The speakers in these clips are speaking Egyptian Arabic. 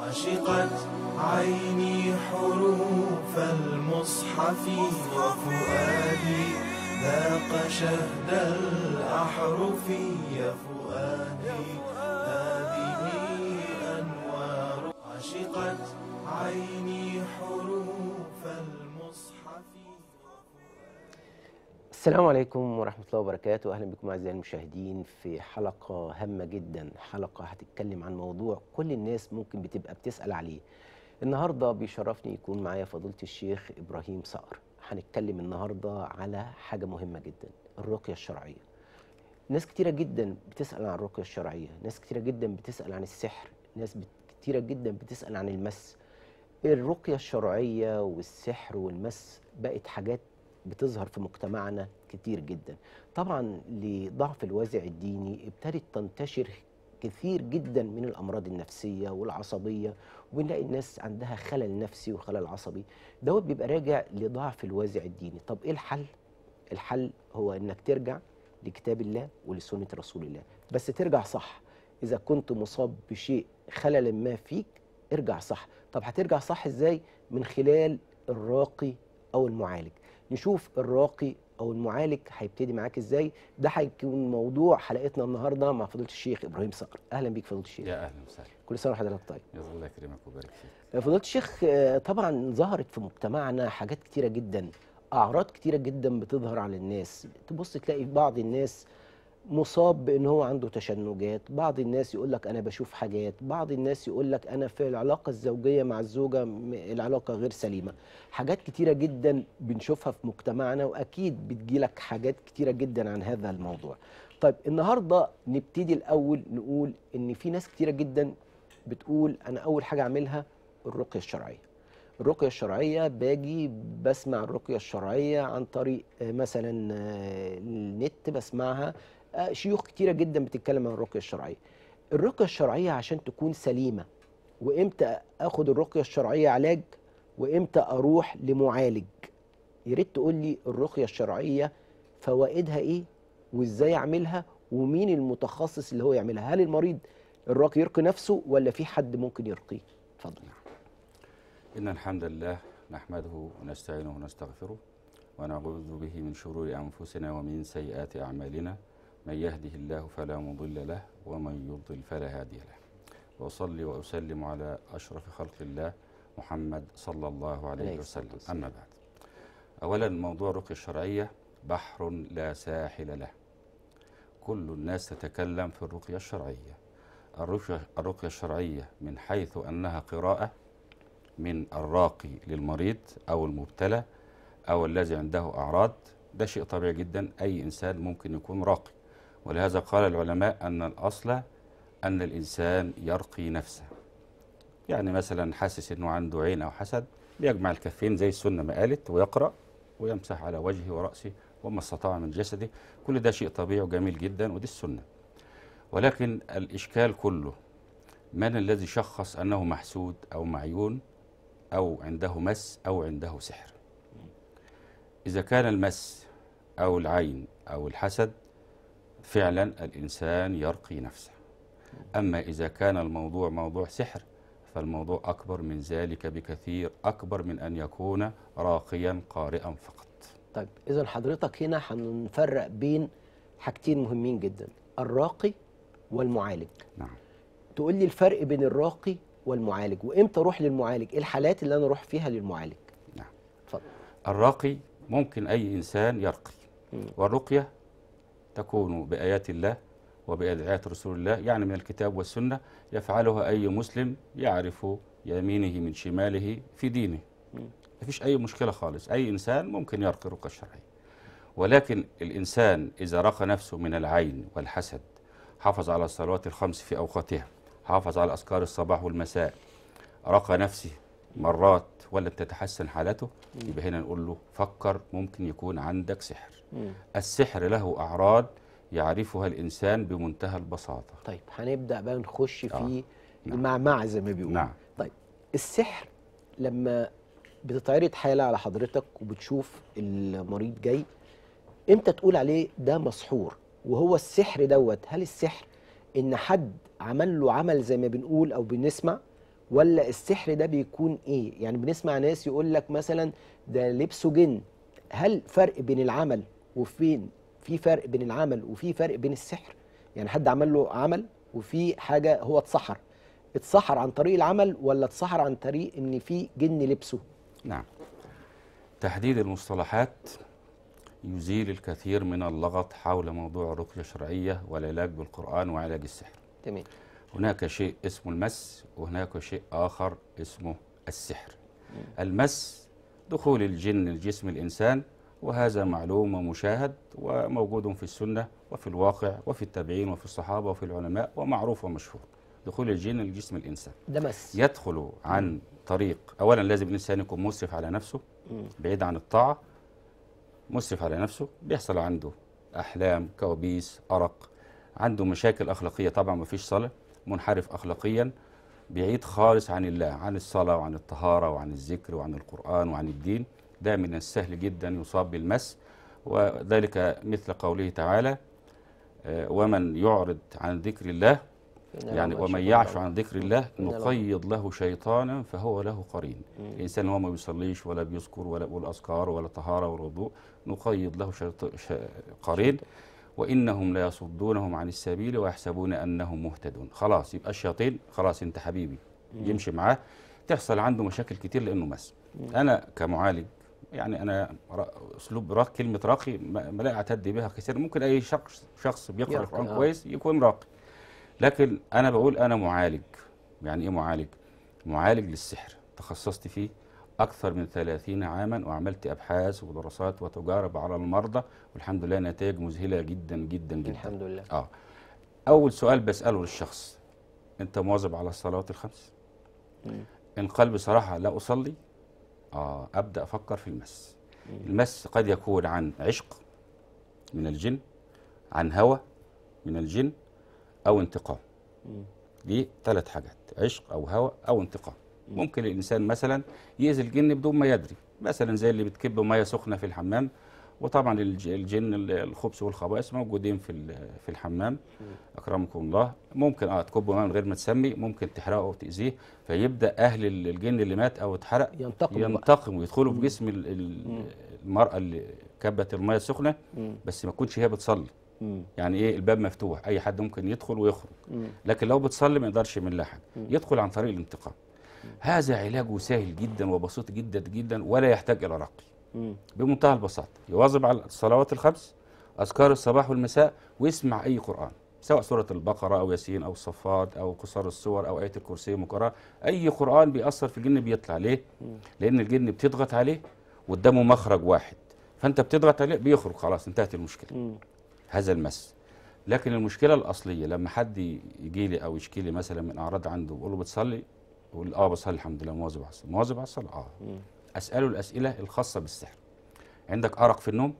عشقت عيني حروف المصحف وفؤادي ذاق شهد الأحرف يا فؤادي هذه أنوار عشقت عيني حروف المصحف السلام عليكم ورحمة الله وبركاته أهلا بكم أعزائي المشاهدين في حلقة هامة جدا حلقة هتتكلم عن موضوع كل الناس ممكن بتبقى بتسأل عليه النهاردة بيشرفني يكون معايا فضيلة الشيخ إبراهيم صقر هنتكلم النهاردة على حاجة مهمة جدا الرقية الشرعية ناس كتيرة جدا بتسأل عن الرقية الشرعية ناس كتيرة جدا بتسأل عن السحر ناس بت- كتيرة جدا بتسأل عن المس الرقية الشرعية والسحر والمس بقت حاجات بتظهر في مجتمعنا كتير جدا طبعا لضعف الوازع الديني ابتدت تنتشر كثير جدا من الامراض النفسيه والعصبيه وبنلاقي الناس عندها خلل نفسي وخلل عصبي دوت بيبقى راجع لضعف الوازع الديني طب ايه الحل الحل هو انك ترجع لكتاب الله ولسنه رسول الله بس ترجع صح اذا كنت مصاب بشيء خلل ما فيك ارجع صح طب هترجع صح ازاي من خلال الراقي او المعالج نشوف الراقي او المعالج هيبتدي معاك ازاي ده هيكون موضوع حلقتنا النهارده مع فضيله الشيخ ابراهيم صقر اهلا بيك فضيله الشيخ يا اهلا وسهلا كل سنه وحضرتك طيب يا الله يكرمك ويبارك فيك فضيله الشيخ آه، طبعا ظهرت في مجتمعنا حاجات كتيره جدا اعراض كتيره جدا بتظهر على الناس تبص تلاقي بعض الناس مصاب بان هو عنده تشنجات بعض الناس يقول لك انا بشوف حاجات بعض الناس يقول لك انا في العلاقه الزوجيه مع الزوجه م- العلاقه غير سليمه حاجات كتيره جدا بنشوفها في مجتمعنا واكيد بتجيلك حاجات كتيره جدا عن هذا الموضوع طيب النهارده نبتدي الاول نقول ان في ناس كتيره جدا بتقول انا اول حاجه اعملها الرقيه الشرعيه الرقيه الشرعيه باجي بسمع الرقيه الشرعيه عن طريق آه، مثلا آه، النت بسمعها آه، شيوخ كتيره جدا بتتكلم عن الرقيه الشرعيه الرقيه الشرعيه عشان تكون سليمه وامتى اخد الرقيه الشرعيه علاج وامتى اروح لمعالج يا ريت تقول لي الرقيه الشرعيه فوائدها ايه وازاي اعملها ومين المتخصص اللي هو يعملها هل المريض الراقي يرقي نفسه ولا في حد ممكن يرقيه اتفضل ان الحمد لله نحمده ونستعينه ونستغفره ونعوذ به من شرور انفسنا ومن سيئات اعمالنا من يهده الله فلا مضل له ومن يضلل فلا هادي له واصلي واسلم على اشرف خلق الله محمد صلى الله عليه عليه الصلاة وسلم والسلام. اما بعد اولا موضوع الرقيه الشرعيه بحر لا ساحل له كل الناس تتكلم في الرقيه الشرعيه الرقيه الرقيه الشرعيه من حيث انها قراءه من الراقي للمريض او المبتلى او الذي عنده اعراض ده شيء طبيعي جدا اي انسان ممكن يكون راقي ولهذا قال العلماء ان الاصل ان الانسان يرقي نفسه يعني مثلا حاسس انه عنده عين او حسد بيجمع الكفين زي السنه ما قالت ويقرا ويمسح على وجهه وراسه وما استطاع من جسده كل ده شيء طبيعي وجميل جدا ودي السنه ولكن الاشكال كله من الذي شخص انه محسود او معيون او عنده مس او عنده سحر اذا كان المس او العين او الحسد فعلا الانسان يرقي نفسه اما اذا كان الموضوع موضوع سحر فالموضوع اكبر من ذلك بكثير اكبر من ان يكون راقيا قارئا فقط طيب اذا حضرتك هنا هنفرق بين حاجتين مهمين جدا الراقي والمعالج نعم تقول لي الفرق بين الراقي والمعالج وامتى اروح للمعالج ايه الحالات اللي انا اروح فيها للمعالج نعم اتفضل الراقي ممكن أي إنسان يرقي مم. والرقية تكون بآيات الله وبأدعية رسول الله يعني من الكتاب والسنة يفعلها أي مسلم يعرف يمينه من شماله في دينه مم. مفيش أي مشكلة خالص أي إنسان ممكن يرقي الرقية الشرعية ولكن الإنسان إذا رقى نفسه من العين والحسد حافظ على الصلوات الخمس في أوقاتها حافظ على أذكار الصباح والمساء رقى نفسه مرات ولم تتحسن حالته يبقى هنا نقول له فكر ممكن يكون عندك سحر مم. السحر له أعراض يعرفها الإنسان بمنتهى البساطة طيب هنبدا بقى نخش في آه. نعم. المعمعه زي ما بيقولوا نعم. طيب السحر لما بتتعرض حاله على حضرتك وبتشوف المريض جاي امتى تقول عليه ده مسحور وهو السحر دوت هل السحر ان حد عمل له عمل زي ما بنقول او بنسمع ولا السحر ده بيكون ايه يعني بنسمع ناس يقول لك مثلا ده لبسه جن هل فرق بين العمل وفين في فرق بين العمل وفي فرق بين السحر يعني حد عمل له عمل وفي حاجه هو اتسحر اتسحر عن طريق العمل ولا اتسحر عن طريق ان في جن لبسه نعم تحديد المصطلحات يزيل الكثير من اللغط حول موضوع الرقية الشرعية والعلاج بالقرآن وعلاج السحر تمام هناك شيء اسمه المس وهناك شيء آخر اسمه السحر المس دخول الجن لجسم الإنسان وهذا معلوم ومشاهد وموجود في السنة وفي الواقع وفي التابعين وفي الصحابة وفي العلماء ومعروف ومشهور دخول الجن لجسم الإنسان ده مس يدخل عن طريق أولا لازم الإنسان يكون مسرف على نفسه بعيد عن الطاعة مسرف على نفسه بيحصل عنده أحلام كوابيس أرق عنده مشاكل أخلاقية طبعا ما فيش صلاة منحرف أخلاقيا بعيد خالص عن الله عن الصلاة وعن الطهارة وعن الذكر وعن القرآن وعن الدين ده من السهل جدا يصاب بالمس وذلك مثل قوله تعالى آه، ومن يعرض عن ذكر الله يعني ومن يعش عن ذكر الله إن له- نقيض له شيطانا فهو له قرين الانسان هو ما بيصليش ولا بيذكر ولا بيقول اذكار ولا طهاره ولا وضوء نقيض له شيط... ش... قرين وانهم لا يصدونهم عن السبيل ويحسبون انهم مهتدون خلاص يبقى الشياطين خلاص انت حبيبي يمشي معاه تحصل عنده مشاكل كتير لانه مس انا كمعالج يعني انا را- اسلوب راقي كلمه راقي ما ما لا اعتد بها كثير ممكن اي شخص شخص بيقرا يراقي، القران آه. كويس يكون راقي لكن انا بقول انا معالج يعني ايه معالج معالج للسحر تخصصت فيه اكثر من 30 عاما وعملت ابحاث ودراسات وتجارب على المرضى والحمد لله نتائج مذهله جدا جدا جدا الحمد لله اه اول سؤال بساله للشخص انت مواظب على الصلوات الخمس مم. ان قال بصراحه لا اصلي اه ابدا افكر في المس المس قد يكون عن عشق من الجن عن هوى من الجن او انتقام مم. دي ثلاث حاجات عشق او هوى او انتقام ممكن الانسان مثلا يأذي الجن بدون ما يدري مثلا زي اللي بتكب ميه سخنه في الحمام وطبعا الج- الجن ال- الخبث والخبائث موجودين في ال- في الحمام اكرمكم الله ممكن اه تكب ميه من غير ما تسمي ممكن تحرقه وتاذيه فيبدا اهل ال- الجن اللي مات او اتحرق ينتقموا بقى. ينتقم ويدخلوا في جسم ال- ال- المراه اللي كبت الميه السخنه مم. بس ما تكونش هي بتصلي مم. يعني ايه الباب مفتوح اي حد ممكن يدخل ويخرج مم. لكن لو بتصلي ما يقدرش يعمل لها حاجه يدخل عن طريق الانتقام هذا علاجه سهل جدا وبسيط جدا جدا ولا يحتاج الى رقي مم. بمنتهى البساطه يواظب على الصلوات الخمس اذكار الصباح والمساء ويسمع اي قران سواء سوره البقره او ياسين او الصفات او قصار السور او ايه الكرسي مقرأة اي قران بيأثر في الجن بيطلع ليه لان الجن بتضغط عليه قدامه مخرج واحد فانت بتضغط عليه بيخرج خلاص انتهت المشكله مم. هذا المس لكن المشكله الاصليه لما حد يجي لي او يشكي لي مثلا من اعراض عنده بقول له بتصلي يقول اه بصلي الحمد لله مواظب على الصلاه مواظب على الصلاه اه اساله الاسئله الخاصه بالسحر عندك ارق في النوم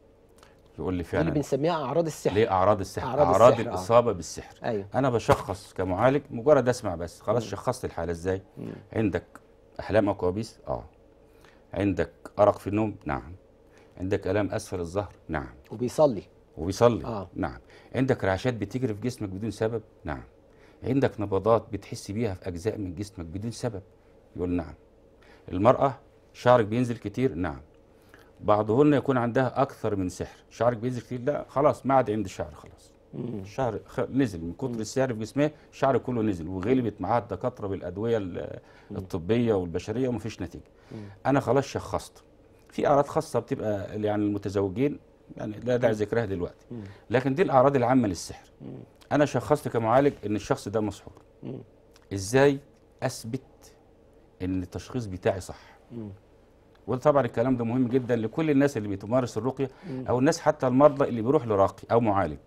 يقول لي دي اللي فعلا بنسميها اعراض السحر ليه اعراض السحر أعراض اعراض, السحر، آه. الاصابه بالسحر ايوه انا بشخص كمعالج مجرد اسمع بس خلاص شخصت الحاله ازاي عندك احلام او كوابيس اه عندك ارق في النوم نعم عندك الام اسفل الظهر نعم وبيصلي وبيصلي آه. نعم عندك رعشات بتجري في جسمك بدون سبب نعم عندك نبضات بتحس بيها في اجزاء من جسمك بدون سبب يقول نعم المراه شعرك بينزل كتير نعم بعضهن يكون عندها اكثر من سحر شعرك بينزل كتير لا خلاص ما عاد عندي شعر خلاص مم. الشعر خ... نزل من كتر السعر في جسمها الشعر كله نزل وغلبت معاه الدكاتره بالادويه ال- الطبيه والبشريه ومفيش نتيجه انا خلاص شخصت في اعراض خاصه بتبقى يعني المتزوجين يعني لا داعي ذكرها دلوقتي لكن دي الاعراض العامه للسحر انا شخصت كمعالج ان الشخص ده مسحور مم. ازاي اثبت ان التشخيص بتاعي صح مم. وطبعا الكلام ده مهم جدا لكل الناس اللي بتمارس الرقيه او الناس حتى المرضى اللي بيروح لراقي او معالج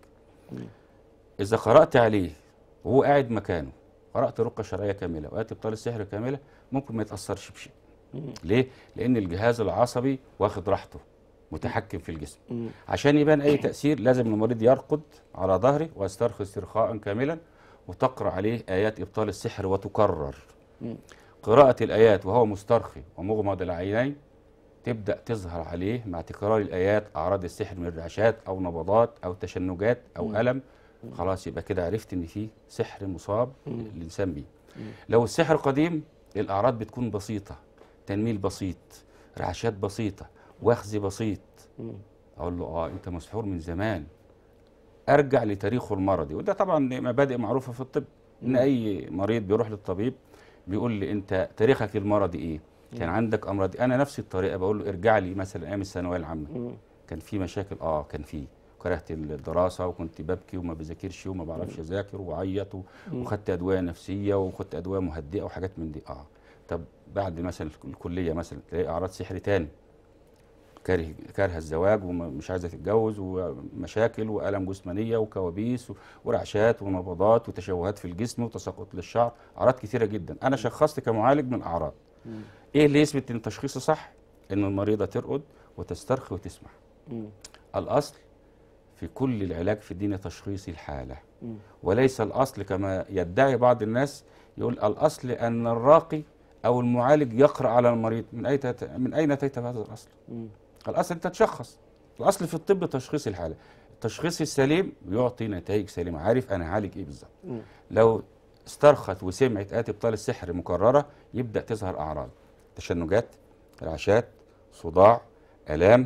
اذا قرات عليه وهو قاعد مكانه قرات رقيه شرعيه كامله وقرات ابطال السحر كامله ممكن ما يتاثرش بشيء ليه لان الجهاز العصبي واخد راحته متحكم في الجسم مم. عشان يبان اي تاثير لازم المريض يرقد على ظهره ويسترخي استرخاء كاملا وتقرا عليه ايات ابطال السحر وتكرر مم. قراءه الايات وهو مسترخي ومغمض العينين تبدا تظهر عليه مع تكرار الايات اعراض السحر من رعشات او نبضات او تشنجات او الم خلاص يبقى كده عرفت ان في سحر مصاب الانسان بيه لو السحر قديم الاعراض بتكون بسيطه تنميل بسيط رعشات بسيطه وخز بسيط مم. اقول له اه انت مسحور من زمان ارجع لتاريخه المرضي وده طبعا مبادئ معروفه في الطب ان اي مريض بيروح للطبيب بيقول لي انت تاريخك المرضي ايه كان عندك امراض إيه؟ انا نفس الطريقه بقول له ارجع لي مثلا ايام الثانويه العامه مم. كان في مشاكل اه كان في كرهت الدراسه وكنت ببكي وما بذاكرش وما بعرفش اذاكر وعيط و- وخدت ادويه نفسيه وخدت ادويه مهدئه وحاجات من دي اه طب بعد مثلا الكليه مثلا تلاقي اعراض سحر تاني كاره كارهه الزواج ومش عايزه تتجوز ومشاكل والم جسمانيه وكوابيس و- ورعشات ونبضات وتشوهات في الجسم وتساقط للشعر اعراض كثيره جدا انا شخصت كمعالج من الاعراض ايه اللي يثبت ان تشخيصي صح ان المريضه ترقد وتسترخي وتسمع مم. الأصل في كل العلاج في الدين تشخيص الحالة مم. وليس الأصل كما يدعي بعض الناس يقول الأصل أن الراقي أو المعالج يقرأ على المريض من أين تت- من أين أتيت بهذا الأصل؟ مم. الأصل أنت تشخص الأصل في الطب تشخيص الحالة التشخيص السليم يعطي نتائج سليمة عارف أنا هعالج إيه بالظبط مم. لو استرخت وسمعت آتي ابطال السحر مكررة يبدأ تظهر أعراض تشنجات رعشات صداع آلام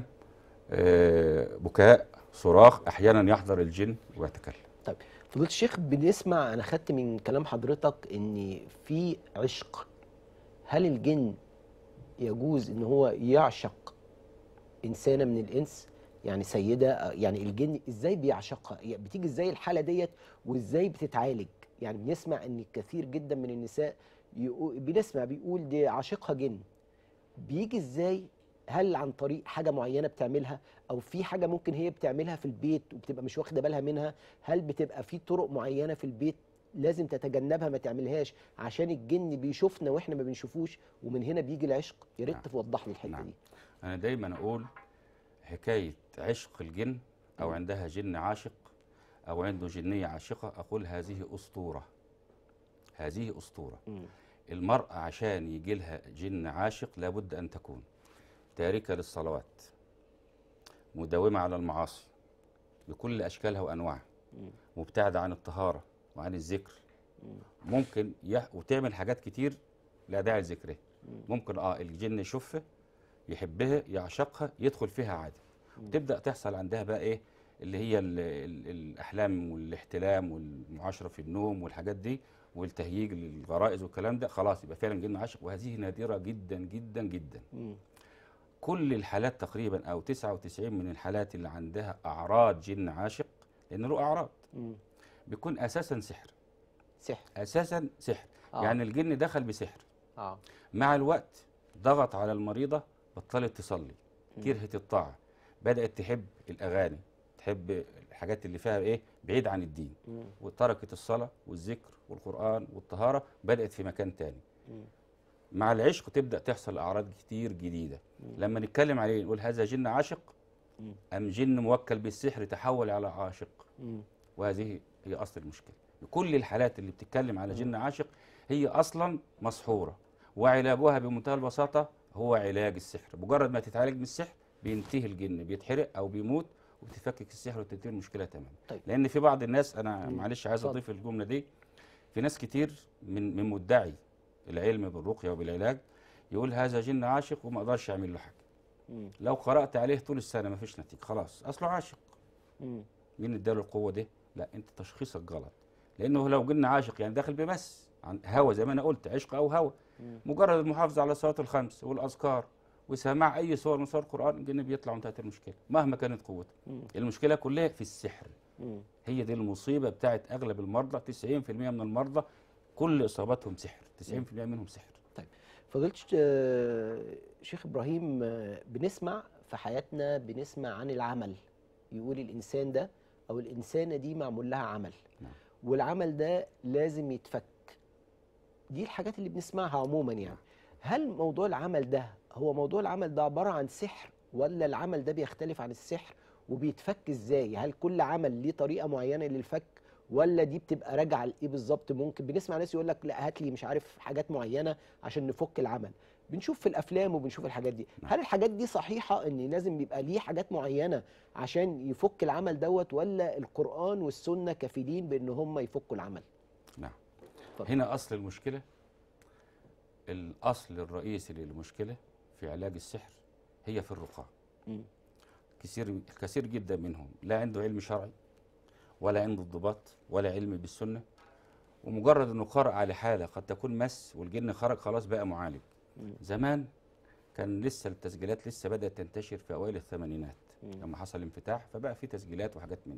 آه، بكاء صراخ أحيانا يحضر الجن ويتكلم طيب فضيلة الشيخ بنسمع انا خدت من كلام حضرتك ان في عشق هل الجن يجوز ان هو يعشق انسانه من الانس يعني سيده آه، يعني الجن ازاي بيعشقها يعني بتيجي ازاي الحاله ديت وازاي بتتعالج يعني بنسمع ان كثير جدا من النساء يقو- بنسمع بيقول دي عاشقها جن بيجي ازاي هل عن طريق حاجه معينه بتعملها او في حاجه ممكن هي بتعملها في البيت وبتبقى مش واخده بالها منها هل بتبقى في طرق معينه في البيت لازم تتجنبها ما تعملهاش عشان الجن بيشوفنا واحنا ما بنشوفوش ومن هنا بيجي العشق يا ريت نعم. توضح لي الحته نعم. دي أنا دايما أقول حكاية عشق الجن أو عندها جن عاشق أو عنده جنية عاشقة أقول هذه أسطورة هذه أسطورة مم. المرأة عشان يجي لها جن عاشق لابد أن تكون تاركة للصلوات مداومة على المعاصي بكل أشكالها وأنواعها مم. مبتعدة عن الطهارة وعن الذكر ممكن يح... وتعمل حاجات كتير لا داعي لذكرها ممكن اه الجن يشوفها يحبها يعشقها يدخل فيها عادي تبدا تحصل عندها بقى ايه اللي هي ال ال الاحلام والاحتلام والمعاشره في النوم والحاجات دي والتهييج للغرائز والكلام ده خلاص يبقى فعلا جن عاشق وهذه نادره جدا جدا جدا مم. كل الحالات تقريبا او 99 من الحالات اللي عندها اعراض جن عاشق لان له اعراض مم. بيكون اساسا سحر سحر اساسا سحر آه. يعني الجن دخل بسحر اه مع الوقت ضغط على المريضة بطلت تصلي كرهت الطاعة بدأت تحب الأغاني تحب الحاجات اللي فيها إيه بعيد عن الدين مم. وتركت الصلاة والذكر والقرآن والطهارة بدأت في مكان تاني مم. مع العشق تبدأ تحصل أعراض كتير جديدة لما نتكلم عليه نقول هذا جن عاشق مم. أم جن موكل بالسحر تحول على عاشق مم. وهذه هي اصل المشكله كل الحالات اللي بتتكلم على جن عاشق هي اصلا مسحوره وعلاجها بمنتهى البساطه هو علاج السحر مجرد ما تتعالج من السحر بينتهي الجن بيتحرق او بيموت وبتفكك السحر وتنتهي المشكله تماما طيب. لان في بعض الناس انا مم. معلش عايز اتفضل. اضيف الجمله دي في ناس كتير من من مدعي العلم بالرقيه وبالعلاج يقول هذا جن عاشق وما اقدرش اعمل له حاجه مم. لو قرات عليه طول السنه ما فيش نتيجه خلاص اصله عاشق مم. مين اداله القوه دي؟ لا انت تشخيصك غلط لانه لو قلنا عاشق يعني داخل بمس عن هوى زي ما انا قلت عشق او هوى مم. مجرد المحافظه على الصلوات الخمس والاذكار وسماع اي صور من صور القران الجن بيطلع وانتهت المشكله مهما كانت قوته مم. المشكله كلها في السحر مم. هي دي المصيبه بتاعت اغلب المرضى 90% من المرضى كل اصاباتهم سحر 90% منهم سحر فضيلة آه، شيخ ابراهيم آه، بنسمع في حياتنا بنسمع عن العمل يقول الانسان ده او الانسانه دي معمول لها عمل نعم. والعمل ده لازم يتفك دي الحاجات اللي بنسمعها عموما يعني هل موضوع العمل ده هو موضوع العمل ده عباره عن سحر ولا العمل ده بيختلف عن السحر وبيتفك ازاي هل كل عمل ليه طريقه معينه للفك ولا دي بتبقى راجعه لايه بالظبط ممكن بنسمع ناس يقول لك لا هات لي مش عارف حاجات معينه عشان نفك العمل بنشوف في الافلام وبنشوف الحاجات دي نعم. هل الحاجات دي صحيحه ان لازم يبقى ليه حاجات معينه عشان يفك العمل دوت ولا القران والسنه كفيلين بان هم يفكوا العمل نعم اتفضل. هنا اصل المشكله الاصل الرئيسي للمشكله في علاج السحر هي في الرقاة مم. كثير كثير جدا منهم لا عنده علم شرعي ولا عنده انضباط ولا علم بالسنه ومجرد انه قرأ على حاله قد تكون مس والجن خرج خلاص بقى معالج مم. زمان كان لسه التسجيلات لسه بدأت تنتشر في اوائل الثمانينات مم. لما حصل انفتاح فبقى في تسجيلات وحاجات من دي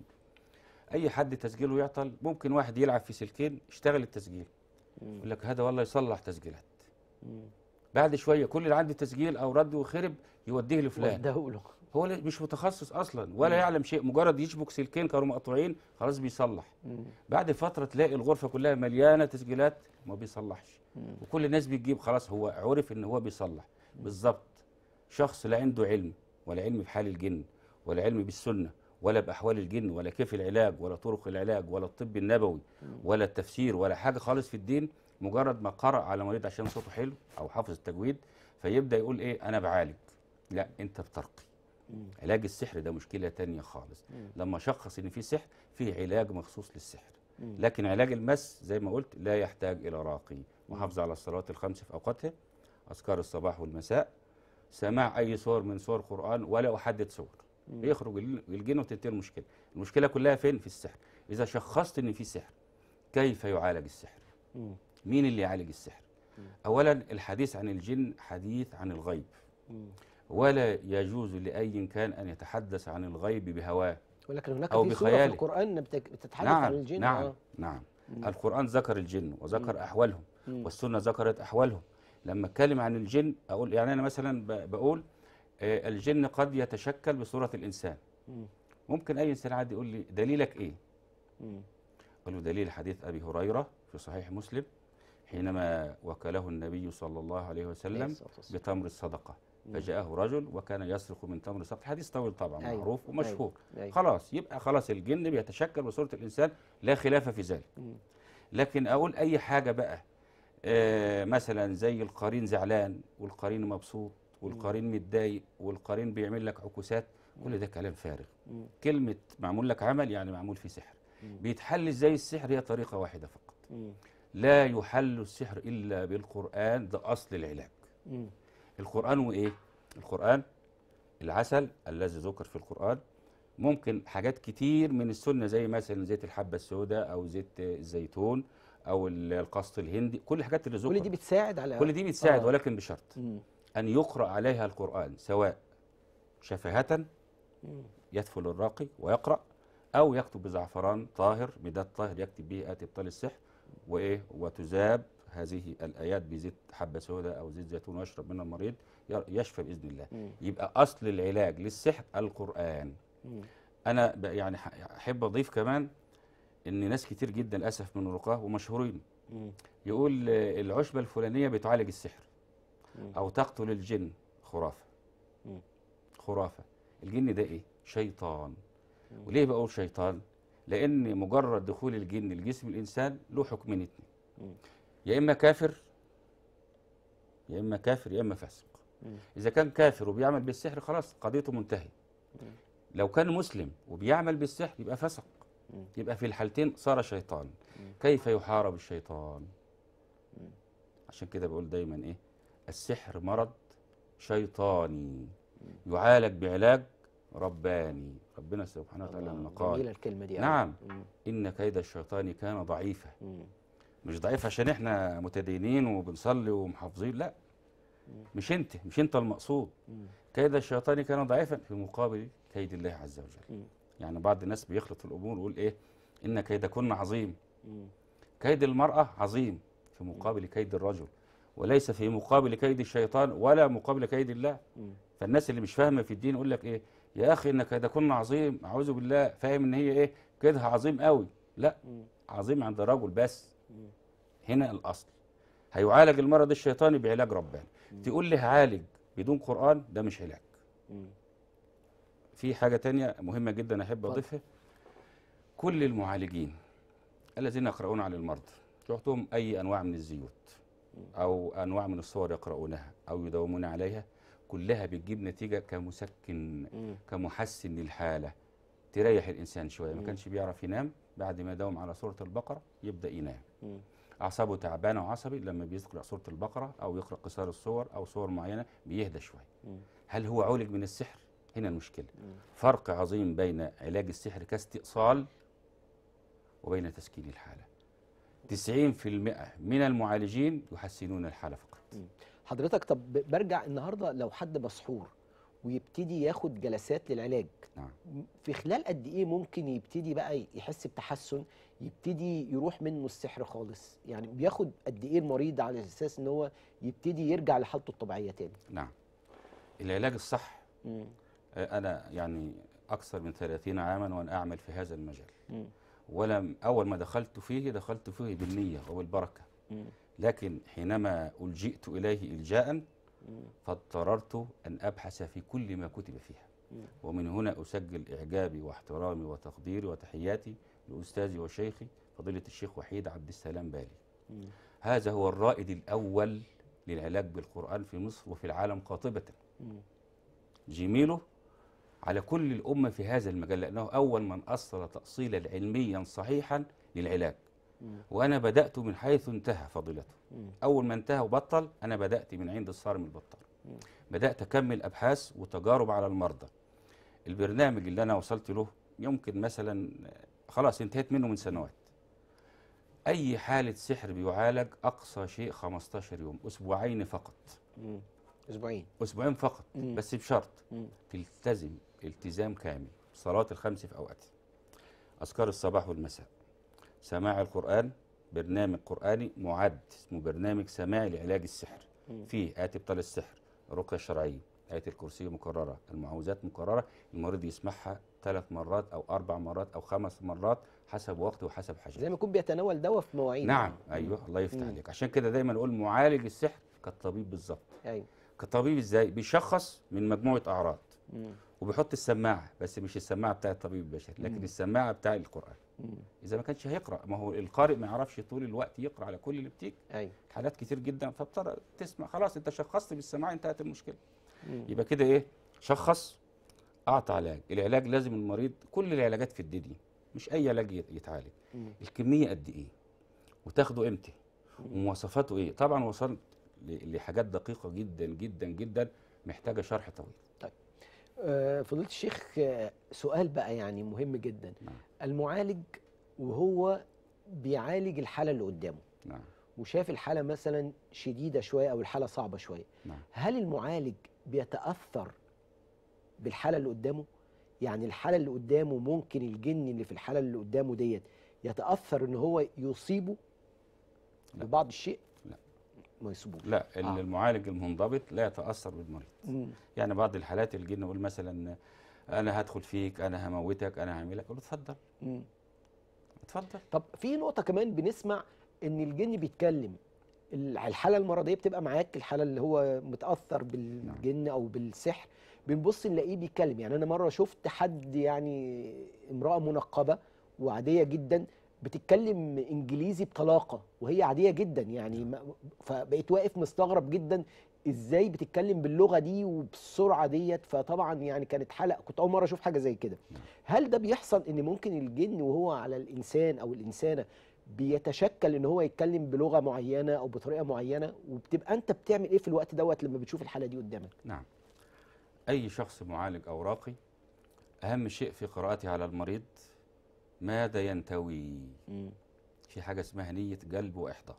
اي حد تسجيله يعطل ممكن واحد يلعب في سلكين اشتغل التسجيل مم. يقول لك هذا والله يصلح تسجيلات مم. بعد شويه كل اللي عنده تسجيل او رد وخرب يوديه لفلان ودهوله هو لا- مش متخصص اصلا ولا يعلم شيء مجرد يشبك سلكين كانوا مقطوعين خلاص بيصلح مم. بعد فتره تلاقي الغرفه كلها مليانه تسجيلات ما بيصلحش مم. وكل الناس بتجيب خلاص هو عرف ان هو بيصلح بالظبط شخص لا عنده علم ولا علم بحال الجن ولا علم بالسنه ولا باحوال الجن ولا كيف العلاج ولا طرق العلاج ولا الطب النبوي ولا التفسير ولا حاجه خالص في الدين مجرد ما قرأ على مريض عشان صوته حلو او حافظ التجويد فيبدا يقول ايه انا بعالج لا انت بترقي مم. علاج السحر ده مشكله تانية خالص لما شخص ان في سحر في علاج مخصوص للسحر مم. لكن علاج المس زي ما قلت لا يحتاج الى راقي محافظه على الصلوات الخمس في اوقاتها اذكار الصباح والمساء سماع اي صور من صور قران ولا احدد صور يخرج ال- الجن وتنتهي المشكله المشكله كلها فين في السحر اذا شخصت ان في سحر كيف يعالج السحر مم. مين اللي يعالج السحر اولا الحديث عن الجن حديث عن الغيب مم. ولا يجوز لاي كان ان يتحدث عن الغيب بهواه ولكن هناك أو في سورة في بخياله. القرآن بتك- بتتحدث نعم عن الجن نعم آه. نعم مم. القرآن ذكر الجن وذكر أحوالهم مم. والسنة ذكرت أحوالهم لما أتكلم عن الجن أقول يعني أنا مثلا ب- بقول آه، الجن قد يتشكل بصورة الإنسان مم. ممكن أي إنسان عادي يقول لي دليلك إيه؟ مم. أقول له دليل حديث أبي هريرة في صحيح مسلم حينما وكله النبي صلى الله عليه عليه وسلم الصلاة والسلام. بتمر الصدقة مم. فجاءه رجل وكان يسرق من تمر الصدقة حديث طويل طبعا أيوة، معروف ومشهور أيوة. خلاص يبقى خلاص الجن بيتشكل بصورة الإنسان لا خلاف في ذلك مم. لكن اقول اي حاجه بقى آه مثلا زي القرين زعلان والقرين مبسوط والقرين متضايق والقرين بيعمل لك عكوسات كل ده كلام فارغ مم. كلمه معمول لك عمل يعني معمول فيه سحر مم. بيتحل ازاي السحر هي طريقه واحده فقط مم. لا يحل السحر الا بالقران ده اصل العلاج مم. القران وايه القران العسل الذي ذكر في القران ممكن حاجات كتير من السنه زي مثلا زيت الحبه السوداء او زيت الزيتون او ال- القسط الهندي كل الحاجات اللي كل دي ذكرت بتساعد على كل دي بتساعد آه. ولكن بشرط مم. ان يقرا عليها القران سواء شفهه مم. يدفل الراقي ويقرا او يكتب بزعفران طاهر مداد طاهر يكتب به اتي ابطال السحر وايه وتذاب هذه الايات بزيت حبه سوداء او زيت زيتون ويشرب منها المريض ي- يشفى باذن الله مم. يبقى اصل العلاج للسحر القران مم. انا ب- يعني ح- احب اضيف كمان ان ناس كتير جدا للاسف من الرقاه ومشهورين مم. يقول آه، العشبه الفلانيه بتعالج السحر مم. او تقتل الجن خرافه مم. خرافه الجن ده ايه شيطان مم. وليه بقول شيطان لان مجرد دخول الجن لجسم الانسان له حكمين اتنين مم. يا اما كافر يا اما كافر يا اما فاسق مم. اذا كان كافر وبيعمل بالسحر خلاص قضيته منتهيه مم. لو كان مسلم وبيعمل بالسحر يبقى فسق مم. يبقى في الحالتين صار شيطان مم. كيف يحارب الشيطان مم. عشان كده بقول دايما ايه السحر مرض شيطاني يعالج بعلاج رباني ربنا سبحانه وتعالى الله، لما قال جميلة الكلمة دي أوي. نعم. مم. ان كيد الشيطان كان ضعيفا مم. مش ضعيف عشان احنا متدينين وبنصلي ومحافظين لا مش انت مش انت المقصود مم. كيد الشيطان كان ضعيفا في مقابل كيد الله عز وجل مم. يعني بعض الناس بيخلط الامور ويقول ايه ان كيدكن عظيم مم. كيد المرأة عظيم في مقابل كيد الرجل وليس في مقابل كيد الشيطان ولا مقابل كيد الله مم. فالناس اللي مش فاهمة في الدين يقول لك ايه يا اخي ان كيدكن عظيم اعوذ بالله فاهم ان هي ايه كيدها عظيم قوي لا مم. عظيم عند الرجل بس مم. هنا الاصل هيعالج المرض الشيطاني بعلاج رباني تقول لي هعالج بدون قرآن ده مش علاج مم. في حاجة تانية مهمة جدا أحب اتفضل. أضيفها كل المعالجين الذين يقرؤون على المرضى تعطوهم أي أنواع من الزيوت أو أنواع من الصور يقرؤونها أو يداومون عليها كلها بتجيب نتيجة كمسكن مم. كمحسن للحالة تريح الإنسان شوية ما مم. كانش بيعرف ينام بعد ما داوم على سورة البقرة يبدأ ينام مم. اعصابه تعبانه وعصبي لما بيقرا سوره البقره او يقرا قصار الصور او صور معينه بيهدى شويه مم. هل هو عولج من السحر هنا المشكله فرق عظيم بين علاج السحر كاستئصال وبين تسكين الحاله 90% من المعالجين يحسنون الحاله فقط حضرتك طب برجع النهارده لو حد مسحور ويبتدي ياخد جلسات للعلاج نعم في خلال قد ايه ممكن يبتدي بقى يحس بتحسن يبتدي يروح منه السحر خالص يعني بياخد قد ايه المريض على اساس ان هو يبتدي يرجع لحالته الطبيعيه تاني نعم العلاج الصح مم. آه، انا يعني اكثر من 30 عاما وانا اعمل في هذا المجال مم. ولم اول ما دخلت فيه دخلت فيه بالنيه وبالبركه مم. لكن حينما الجئت اليه الجاء مم. فاضطررت ان ابحث في كل ما كتب فيها مم. ومن هنا اسجل اعجابي واحترامي وتقديري وتحياتي لاستاذي وشيخي فضيله الشيخ وحيد عبد السلام بالي مم. هذا هو الرائد الاول للعلاج بالقران في مصر وفي العالم قاطبه مم. جميله على كل الأمة في هذا المجال لأنه أول من أصل تأصيلا علميا صحيحا للعلاج مم. وأنا بدأت من حيث انتهى فضيلته مم. أول ما انتهى وبطل أنا بدأت من عند الصارم البطال مم. بدأت أكمل أبحاث وتجارب على المرضى البرنامج اللي أنا وصلت له يمكن مثلا خلاص انتهيت منه من سنوات أي حالة سحر بيعالج أقصى شيء 15 يوم أسبوعين فقط مم. اسبوعين أسبوعين فقط مم. بس بشرط مم. تلتزم التزام كامل صلاة الخمس في أوقاتها أذكار الصباح والمساء سماع القرآن برنامج قرآني معد اسمه برنامج سماعي لعلاج السحر مم. فيه آيات إبطال السحر الرقية الشرعية آية الكرسي مكررة المعوذات مكررة المريض يسمعها ثلاث مرات أو أربع مرات أو خمس مرات حسب وقته وحسب حاجته زي ما يكون بيتناول دواء في مواعيد نعم أيوه الله يفتح مم. عليك عشان كده دايما أقول معالج السحر كالطبيب بالظبط ايوه كطبيب ازاي بيشخص من مجموعة أعراض مم. وبيحط السماعه بس مش السماعه بتاع الطبيب البشري لكن مم. السماعه بتاع القران مم. اذا ما كانش هيقرا ما هو القارئ ما يعرفش طول الوقت يقرا على كل اللي بتيجي ايوه حالات كتير جدا فاضطر تسمع خلاص انت شخصت بالسماعه انتهت المشكله مم. يبقى كده ايه شخص اعطى علاج العلاج لازم المريض كل العلاجات في الدنيا مش اي علاج يت- يتعالج مم. الكميه قد ايه وتاخده امتى ومواصفاته ايه طبعا وصلت ل- لحاجات دقيقه جدا جدا جدا محتاجه شرح طويل آه، فضيلة الشيخ آه، سؤال بقى يعني مهم جدا نعم. المعالج وهو بيعالج الحالة اللي قدامه نعم وشاف الحالة مثلا شديدة شوية أو الحالة صعبة شوية نعم هل المعالج بيتأثر بالحالة اللي قدامه؟ يعني الحالة اللي قدامه ممكن الجن اللي في الحالة اللي قدامه ديت يتأثر إن هو يصيبه لا. ببعض الشيء؟ لا. ما يصيبوش لا آه. المعالج المنضبط لا يتاثر بالمريض مم. يعني بعض الحالات الجن يقول مثلا انا هدخل فيك انا هموتك انا هعملك اقول له اتفضل مم. اتفضل طب في نقطة كمان بنسمع إن الجن بيتكلم ال- الحالة المرضية بتبقى معاك الحالة اللي هو متأثر بالجن أو بالسحر بنبص نلاقيه بيتكلم يعني أنا مرة شفت حد يعني امرأة منقبة وعادية جدا بتتكلم إنجليزي بطلاقة وهي عادية جدا يعني ما- فبقيت واقف مستغرب جدا ازاي بتتكلم باللغه دي وبالسرعه ديت فطبعا يعني كانت حلقه كنت اول مره اشوف حاجه زي كده هل ده بيحصل ان ممكن الجن وهو على الانسان او الانسانه بيتشكل ان هو يتكلم بلغه معينه او بطريقه معينه وبتبقى انت بتعمل ايه في الوقت دوت لما بتشوف الحاله دي قدامك نعم اي شخص معالج او راقي اهم شيء في قراءته على المريض ماذا ينتوي في حاجه اسمها نيه قلب واحضار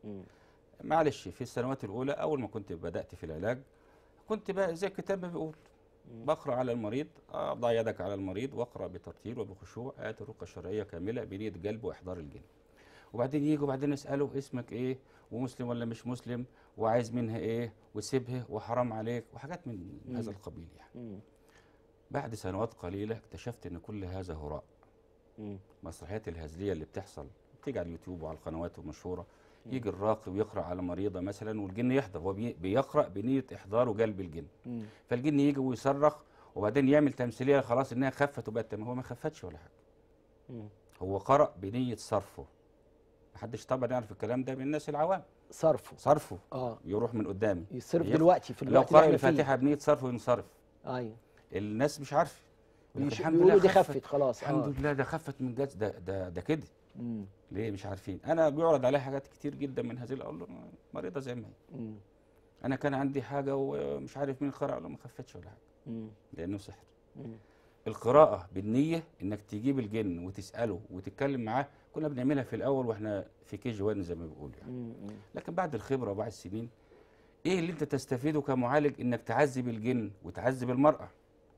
معلش في السنوات الاولى اول ما كنت بدات في العلاج كنت بقى زي الكتاب ما بيقول بقرا على المريض اضع يدك على المريض واقرا بترتيل وبخشوع ايات الرقيه الشرعيه كامله بنيه قلب واحضار الجن وبعدين يجوا وبعدين يسالوا اسمك ايه ومسلم ولا مش مسلم وعايز منها ايه وسيبها وحرام عليك وحاجات من مم. هذا القبيل يعني مم. بعد سنوات قليله اكتشفت ان كل هذا هراء مم. المسرحيات الهزليه اللي بتحصل بتيجي على اليوتيوب وعلى القنوات المشهوره يجي الراقي ويقرا على مريضه مثلا والجن يحضر هو بي- بيقرا بنيه احضار وقلب الجن مم. فالجن يجي ويصرخ وبعدين يعمل تمثيليه خلاص انها خفت وبقت تمام هو ما خفتش ولا حاجه مم. هو قرأ بنية صرفه محدش طبعا يعرف الكلام ده من الناس العوام صرفه صرفه اه يروح من قدامي يصرف يخ- دلوقتي في لو الوقت اللي قرأ احنا فيه الفاتحة بنية صرفه ينصرف ايوه الناس مش عارفه يقول لك يش- الحمد بيقولوا لله دي خفت خلاص الحمد اه لله ده خفت من جد ده ده ده كده مم. ليه مش عارفين انا بيعرض عليا حاجات كتير جدا من هذه اقول له مريضه زي ما هي مم. انا كان عندي حاجه ومش عارف مين قرأ له ما خفتش ولا حاجه مم. لانه سحر مم. القراءة بالنية انك تجيب الجن وتسأله وتتكلم معاه كنا بنعملها في الاول واحنا في كي جي 1 زي ما بيقولوا يعني مم. مم. لكن بعد الخبرة وبعد السنين ايه اللي انت تستفيده كمعالج انك تعذب الجن وتعذب المرأة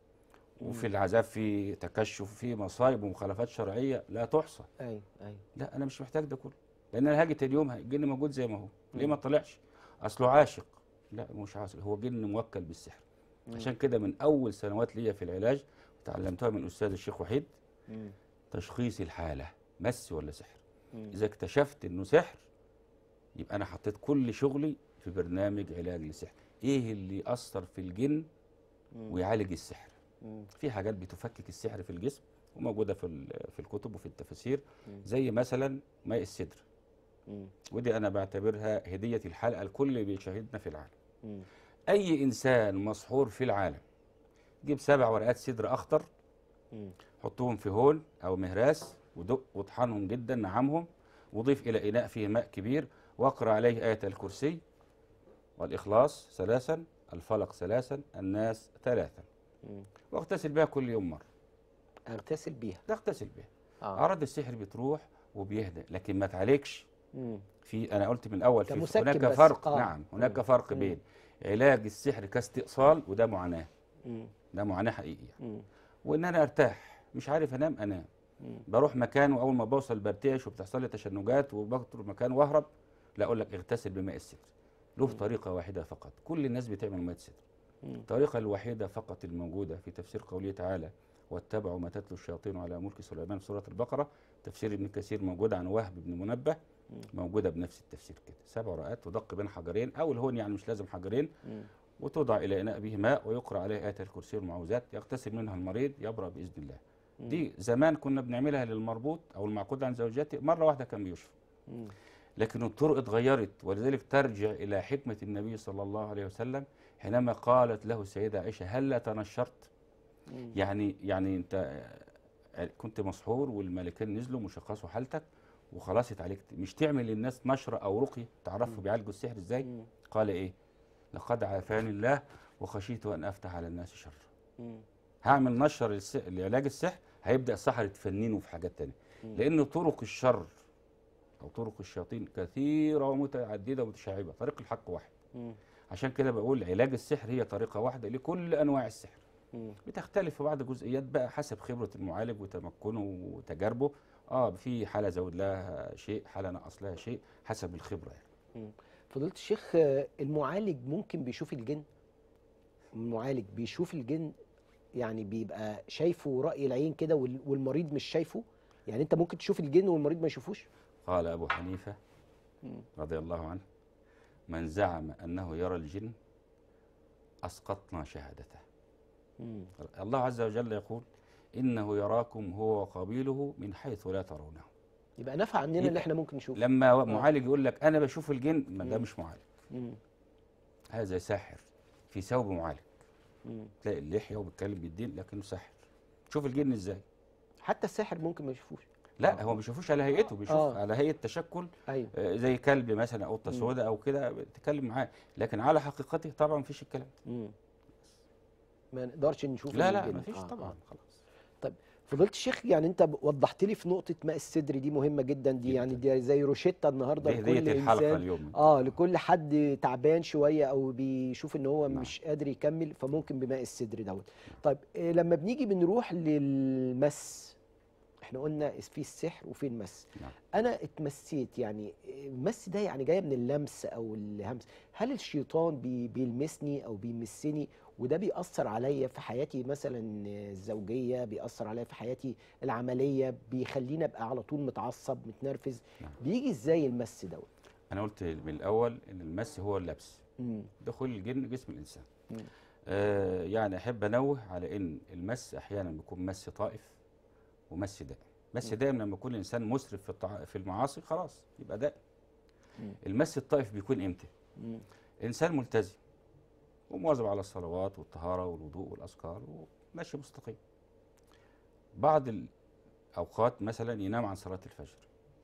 وفي العذاب في تكشف في مصايب ومخالفات شرعية لا تحصى ايوه ايوه لا انا مش محتاج ده كله لان انا هاجي تاني يوم الجن موجود زي ما هو ليه ما طلعش اصله عاشق لا مش عاشق هو جن موكل بالسحر عشان كده من اول سنوات ليا في العلاج تعلمتها من استاذ الشيخ وحيد مم. تشخيص الحاله مس ولا سحر مم. اذا اكتشفت انه سحر يبقى انا حطيت كل شغلي في برنامج علاج للسحر ايه اللي ياثر في الجن ويعالج السحر مم. في حاجات بتفكك السحر في الجسم وموجوده في ال- في الكتب وفي التفاسير مم. زي مثلا ماء السدر مم. ودي انا بعتبرها هديه الحلقه لكل اللي بيشاهدنا في العالم مم. اي انسان مسحور في العالم جيب سبع ورقات سدر اخضر مم. حطهم في هون او مهراس ودق واطحنهم جدا نعمهم وضيف الى اناء فيه ماء كبير واقرا عليه ايه الكرسي والاخلاص ثلاثا الفلق ثلاثا الناس ثلاثا مم. واغتسل بها كل يوم مره اغتسل بيها تغتسل بها اه اعراض السحر بتروح وبيهدى لكن ما تعالجش مم. في انا قلت من الاول ده في مسكن هناك بس. فرق آه. نعم هناك مم. فرق مم. بين علاج السحر كاستئصال وده معاناه مم. ده معاناه حقيقيه مم. وان انا ارتاح مش عارف انام انام مم. بروح مكان واول ما بوصل برتعش وبتحصل لي تشنجات وبطر مكان واهرب لا اقول لك اغتسل بماء السدر له طريقه واحده فقط كل الناس بتعمل ماء السدر مم. الطريقه الوحيده فقط الموجوده في تفسير قوله تعالى واتبعوا ما تتلو الشياطين على ملك سليمان في سوره البقره تفسير ابن كثير موجود عن وهب بن منبه موجوده بنفس التفسير كده سبع رقات تدق بين حجرين او الهون يعني مش لازم حجرين مم. وتوضع الى اناء به ماء ويقرا عليه ايه الكرسي والمعوذات يغتسل منها المريض يبرا باذن الله دي زمان كنا بنعملها للمربوط او المعقود عن زوجته مره واحده كان بيشفى مم. لكن الطرق اتغيرت ولذلك ترجع الى حكمه النبي صلى الله عليه وسلم حينما قالت له السيده عائشه هل لا تنشرت مم. يعني يعني انت آه، كنت مسحور والملكين نزلوا مشخصوا حالتك وخلاص اتعالجت مش تعمل للناس نشره او رقيه تعرفوا بيعالجوا السحر ازاي مم. قال ايه لقد عافاني الله وخشيت ان افتح على الناس شر مم. هعمل نشر الس... لعلاج السحر هيبدا السحر يتفننوا في حاجات تانية مم. لان طرق الشر او طرق الشياطين كثيره ومتعدده ومتشعبه طريق الحق واحد مم. عشان كده بقول علاج السحر هي طريقه واحده لكل انواع السحر مم. بتختلف في بعض الجزئيات بقى حسب خبره المعالج وتمكنه وتجاربه اه في حاله زود لها شيء حاله نقص لها شيء حسب الخبره يعني فضيلة الشيخ آه، المعالج ممكن بيشوف الجن المعالج بيشوف الجن يعني بيبقى شايفه رأي العين كده وال- والمريض مش شايفه يعني انت ممكن تشوف الجن والمريض ما يشوفوش قال ابو حنيفه مم. رضي الله عنه من زعم انه يرى الجن اسقطنا شهادته مم. الله عز وجل يقول انه يراكم هو وقبيله من حيث لا ترونه يبقى نفع عننا يبقى اللي احنا ممكن نشوفه لما معالج يقول لك انا بشوف الجن ما ده مم. مش معالج مم. هذا ساحر في ثوب معالج مم. تلاقي اللحيه وبيتكلم بالدين لكنه ساحر تشوف الجن ازاي حتى الساحر ممكن ما يشوفوش لا هو ما بيشوفوش على هيئته بيشوف آه. على هيئه تشكل ايوه آه، زي كلب مثلا او قطه مم. سوداء او كده تتكلم معاه لكن على حقيقته طبعا مفيش الكلام ده. مم. ما نقدرش نشوف لا لا الجن. مفيش آه، طبعا آه. خلاص طيب فضيلة الشيخ يعني انت ب- وضحت لي في نقطة ماء الصدر دي مهمة جدا دي جداً. يعني دي زي روشتة النهارده دي لكل هديه الحلقه انسان اليوم اه لكل حد تعبان شويه او بيشوف ان هو نعم. مش قادر يكمل فممكن بماء الصدر دوت طيب إيه لما بنيجي بنروح للمس احنا قلنا في السحر وفي المس نعم. انا اتمسيت يعني المس ده يعني جايه من اللمس او الهمس هل الشيطان بي بيلمسني او بيمسني وده بيأثر عليا في حياتي مثلا الزوجيه بيأثر عليا في حياتي العمليه بيخليني ابقى على طول متعصب متنرفز نعم. بيجي ازاي المس دوت انا قلت من الاول ان المس هو اللبس مم. دخول الجن جسم الانسان مم. آه يعني احب انوه على ان المس احيانا بيكون مس طائف ومس دائم مس دائم لما يكون الانسان مسرف في الطع... في المعاصي خلاص يبقى دائم مم. المس الطائف بيكون امتى مم. انسان ملتزم ومواظب على الصلوات والطهاره والوضوء والاذكار وماشي مستقيم بعض الاوقات مثلا ينام عن صلاه الفجر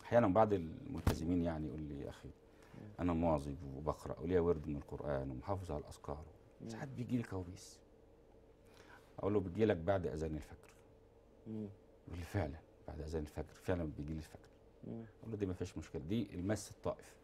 احيانا بعض الملتزمين يعني يقول لي يا اخي انا مواظب وبقرا وليا ورد من القران ومحافظ على الاذكار ساعات بيجي لي كوابيس اقول له بتجي لك بعد اذان الفجر مم. يقول لي فعلا بعد اذان الفجر فعلا بيجي لي الفجر مم. اقول له دي ما فيش مشكله دي المس الطائف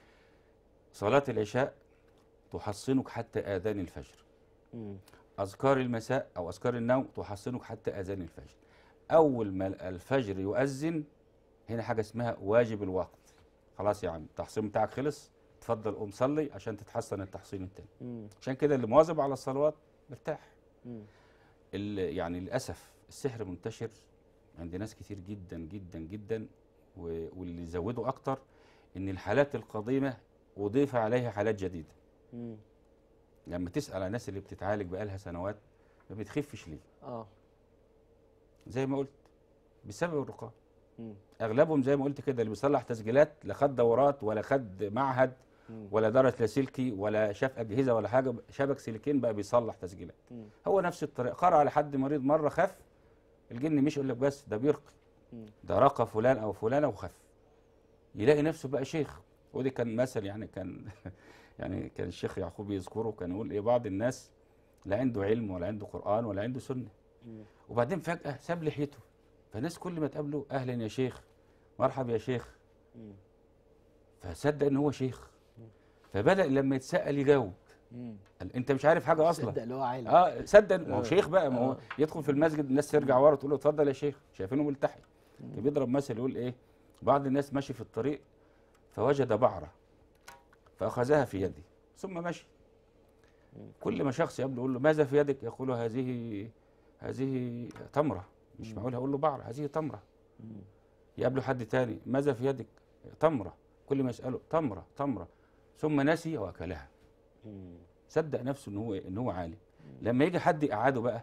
صلاه العشاء تحصنك حتى اذان الفجر مم. اذكار المساء او اذكار النوم تحصنك حتى اذان الفجر اول ما الفجر يؤذن هنا حاجه اسمها واجب الوقت خلاص يا عم التحصين بتاعك خلص اتفضل قوم صلي عشان تتحسن التحصين التاني مم. عشان كده اللي مواظب على الصلوات مرتاح مم. ال- يعني للاسف السحر منتشر عند ناس كتير جدا جدا جدا و- واللي زودوا اكتر ان الحالات القديمه اضيف عليها حالات جديده مم. لما تسال على الناس اللي بتتعالج بقالها سنوات ما بتخفش ليه اه زي ما قلت بسبب الرقاه مم. اغلبهم زي ما قلت كده اللي بيصلح تسجيلات لا خد دورات ولا خد معهد مم. ولا درس لاسلكي ولا شاف اجهزه ولا حاجه شبك سلكين بقى بيصلح تسجيلات مم. هو نفس الطريقه قرأ على حد مريض مره خف الجن مش يقول لك بس ده بيرقي مم. ده رقى فلان او فلانه وخف يلاقي نفسه بقى شيخ ودي كان مثل يعني كان يعني كان الشيخ يعقوب يذكره كان يقول ايه بعض الناس لا عنده علم ولا عنده قران ولا عنده سنه مم. وبعدين فجاه ساب لحيته فالناس كل ما تقابله اهلا يا شيخ مرحبا يا شيخ مم. فصدق ان هو شيخ فبدا لما يتسال يجاوب مم. قال انت مش عارف حاجه اصلا صدق اللي هو عالم اه صدق ما هو آه. شيخ بقى ما هو آه. يدخل في المسجد الناس ترجع ورا تقول له اتفضل يا شيخ شايفينه ملتحي مم. كان بيضرب مثل يقول ايه بعض الناس ماشي في الطريق فوجد بعره فاخذها في يده ثم مشي كل ما شخص يقابله يقول له ماذا في يدك يقول له هذه هذه تمره مش مم. معقول هقول له بعره هذه تمره مم. يقابله حد تاني ماذا في يدك تمره كل ما يساله تمره تمره ثم نسي واكلها مم. صدق نفسه ان هو ان هو عالم لما يجي حد يقعده بقى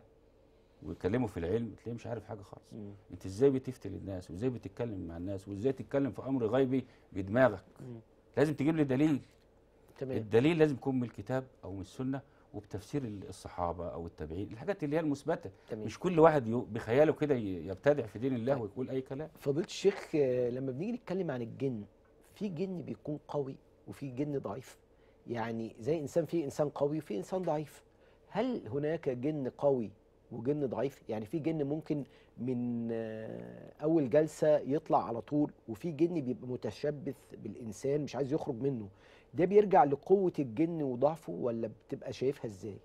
ويكلمه في العلم تلاقيه مش عارف حاجه خالص مم. انت ازاي بتفتي للناس وازاي بتتكلم مع الناس وازاي تتكلم في امر غيبي بدماغك مم. لازم تجيب لي دليل تمام الدليل لازم يكون من الكتاب او من السنه وبتفسير الصحابه او التابعين الحاجات اللي هي المثبته تمام مش كل واحد يو- بخياله كده ي- يبتدع في دين الله طيب. ويقول اي كلام فضيلة الشيخ آه، لما بنيجي نتكلم عن الجن في جن بيكون قوي وفي جن ضعيف يعني زي انسان في انسان قوي وفي انسان ضعيف هل هناك جن قوي وجن ضعيف يعني في جن ممكن من آه، اول جلسة يطلع على طول وفي جن بيبقى متشبث بالانسان مش عايز يخرج منه ده بيرجع لقوة الجن وضعفه ولا بتبقى شايفها ازاي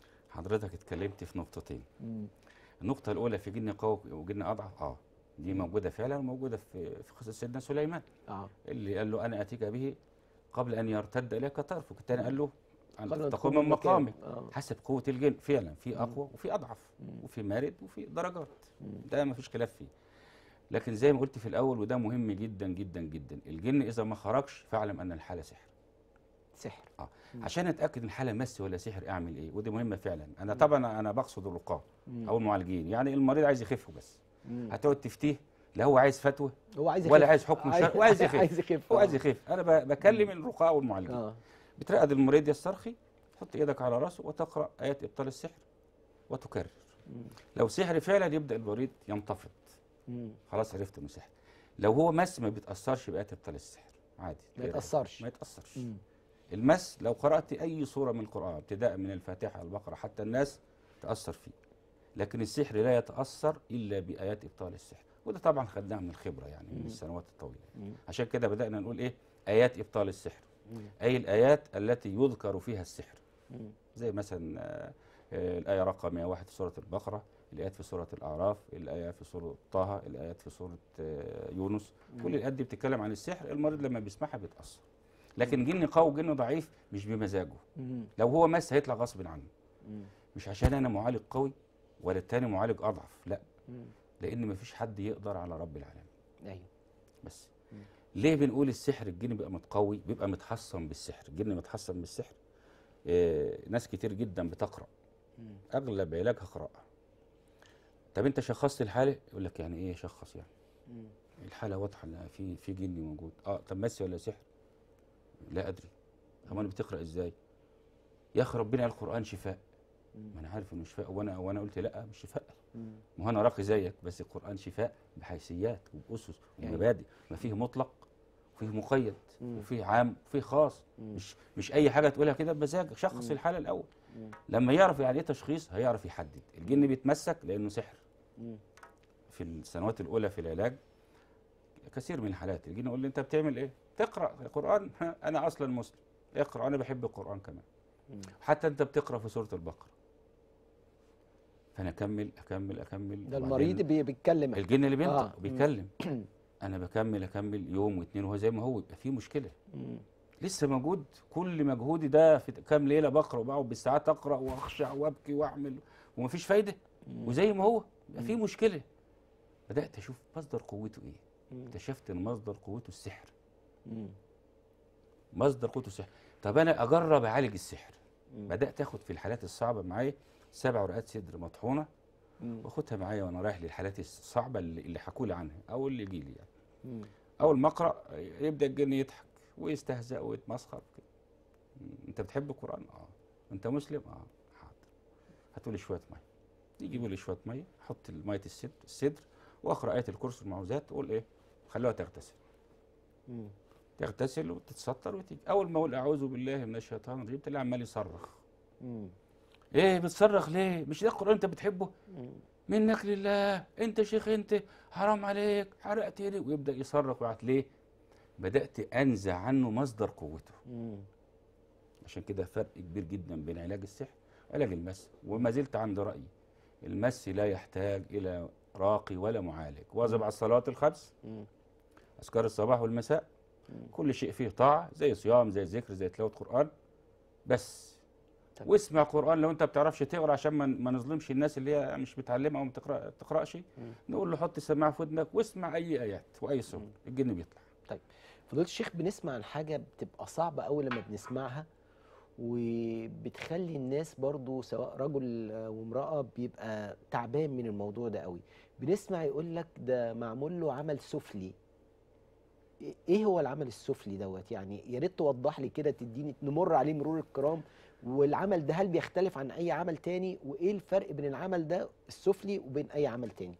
حضرتك اتكلمت في نقطتين مم. النقطه الاولى في جن قوي وجن اضعف اه دي موجوده فعلا وموجوده في في قصه سيدنا سليمان اه اللي قال له انا اتيك به قبل ان يرتد اليك طرفك الثاني قال له ان قبل أن تقوم تقوم من من مقامك مكانك. آه. حسب قوه الجن فعلا في مم. اقوى وفي اضعف مم. وفي مارد وفي درجات مم. ده ما فيش خلاف فيه لكن زي ما قلت في الاول وده مهم جدا جدا جدا الجن اذا ما خرجش فاعلم ان الحاله سحر سحر مم. عشان اتاكد ان الحاله مس ولا سحر اعمل ايه ودي مهمه فعلا انا مم. طبعا انا بقصد الرقاه مم. او المعالجين يعني المريض عايز يخف بس مم. هتقعد تفتيه لا هو عايز فتوى هو عايز ولا يخف. عايز حكم شرعي وعايز يخف. عايز يخف هو آه. عايز يخف انا ب- بكلم الرقاه والمعالجين اه بترقد المريض يسترخي تحط ايدك على راسه وتقرا ايات ابطال السحر وتكرر مم. لو سحر فعلا يبدا المريض ينتفض مم. خلاص عرفت انه سحر لو هو مس ما بيتاثرش بايات ابطال السحر عادي ما كده. يتاثرش ما يتاثرش مم. المس لو قرات اي سوره من القران ابتداء من الفاتحه البقره حتى الناس تاثر فيه لكن السحر لا يتاثر الا بايات ابطال السحر وده طبعا خدناها من الخبره يعني من مم. السنوات الطويله مم. عشان كده بدانا نقول ايه ايات ابطال السحر مم. اي الايات التي يذكر فيها السحر مم. زي مثلا آه، آه، الآية رقم 101 في سورة البقرة الآيات في سورة الأعراف الآية في سورة طه الآيات في سورة آه، يونس كل الآيات دي بتتكلم عن السحر المريض لما بيسمعها بيتأثر لكن جن قوي وجن ضعيف مش بمزاجه مم. لو هو مس هيطلع غصب عنه مم. مش عشان أنا معالج قوي ولا التاني معالج أضعف لا مم. لأن مفيش حد يقدر على رب العالمين ايوه بس مم. ليه بنقول السحر الجن بيبقى متقوي بيبقى متحصن بالسحر الجن متحصن بالسحر آه، ناس كتير جدا بتقرأ مم. اغلب علاجها قراءه طب انت شخصت الحاله يقول لك يعني ايه شخص يعني مم. الحاله واضحه ان في في جن موجود اه طب مس ولا سحر لا ادري طب انا بتقرا ازاي يا اخي ربنا قال القران شفاء ما انا عارف انه شفاء وانا وانا قلت لا مش شفاء مم. ما هو انا راقي زيك بس القران شفاء بحيثيات وباسس يعني- ومبادئ ما فيه مطلق وفيه مقيد مم. وفيه عام وفيه خاص مم. مش مش اي حاجه تقولها كده بمزاجك شخص مم. الحاله الاول مم. لما يعرف يعني ايه تشخيص هيعرف يحدد الجن بيتمسك لانه سحر مم. في السنوات الاولى في العلاج كثير من الحالات الجن يقول لي انت بتعمل ايه تقرا القران ها، انا اصلا مسلم اقرا انا بحب القران كمان مم. حتى انت بتقرا في سوره البقره فانا اكمل اكمل اكمل ده وبعدين المريض بي- بيتكلم الجن اللي بينطق آه. آه. بيتكلم انا بكمل اكمل يوم واثنين وهو زي ما هو يبقى في مشكله مم. لسه موجود كل مجهودي ده في كام ليله بقرا وبقعد بالساعات اقرا واخشع وابكي واعمل ومفيش فايده مم. وزي ما هو يبقى في مشكله بدات اشوف مصدر قوته ايه مم. اكتشفت ان مصدر قوته السحر مم. مصدر قوته السحر طب انا اجرب اعالج السحر مم. بدات اخد في الحالات الصعبه معايا سبع ورقات صدر مطحونه مم. واخدها معايا وانا رايح للحالات الصعبه اللي, اللي حكوا لي عنها او اللي يجي لي يعني مم. اول ما اقرا يبدا الجن يضحك ويستهزأ ويتمسخر كده مم، انت بتحب القران اه انت مسلم اه حاضر هاتوا لي شويه ميه يجيبوا لي شويه ميه احط ميه الصدر الصدر واقرا ايه الكرسي المعوذات واقول ايه خلوها تغتسل مم. تغتسل وتتستر وتيجي اول ما اقول اعوذ بالله من الشيطان الرجيم تلاقي عمال يصرخ مم. ايه بتصرخ ليه مش ده القران انت بتحبه مم. منك لله انت شيخ انت حرام عليك حرقتني ويبدا يصرخ ويعت ليه بدات انزع عنه مصدر قوته مم. عشان كده فرق كبير جدا بين علاج السحر وعلاج المس وما زلت عند رايي المس لا يحتاج الى راقي ولا معالج واظب على الصلوات الخمس مم. اذكار الصباح والمساء مم. كل شيء فيه طاعه زي صيام زي ذكر زي تلاوه قران بس طب. واسمع قران لو انت ما بتعرفش تقرا عشان ما ما نظلمش الناس اللي هي مش متعلمه او ما بتقرا تقراش نقول له حط السماعه في ودنك واسمع اي ايات واي سوره الجن بيطلع فضيلة الشيخ بنسمع عن حاجة بتبقى صعبة أوي لما بنسمعها وبتخلي الناس برضو سواء رجل أو امرأة بيبقى تعبان من الموضوع ده أوي بنسمع يقول لك ده معمول له عمل سفلي إيه- ايه هو العمل السفلي دوت يعني يا ريت توضح لي كده تديني نمر عليه مرور الكرام والعمل ده هل بيختلف عن اي عمل تاني وايه الفرق بين العمل ده السفلي وبين اي عمل تاني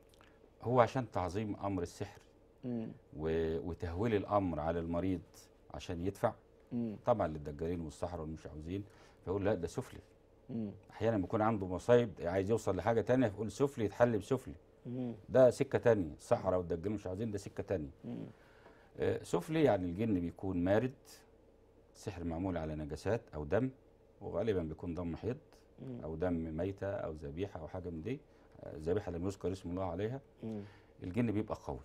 هو عشان تعظيم امر السحر مم. و- وتهويل الامر على المريض عشان يدفع مم. طبعا للدجالين والسحره والمش عاوزين فيقول لا ده سفلي مم. احيانا بيكون عنده مصايب عايز يوصل لحاجه تانية فيقول سفلي يتحل بسفلي مم. ده سكه تانية السحره والدجالين مش عاوزين ده سكه تانية مم. آه، سفلي يعني الجن بيكون مارد سحر معمول على نجاسات او دم وغالبا بيكون دم حيض مم. او دم ميته او ذبيحه او حاجه من دي آه، ذبيحه لم يذكر اسم الله عليها مم. الجن بيبقى قوي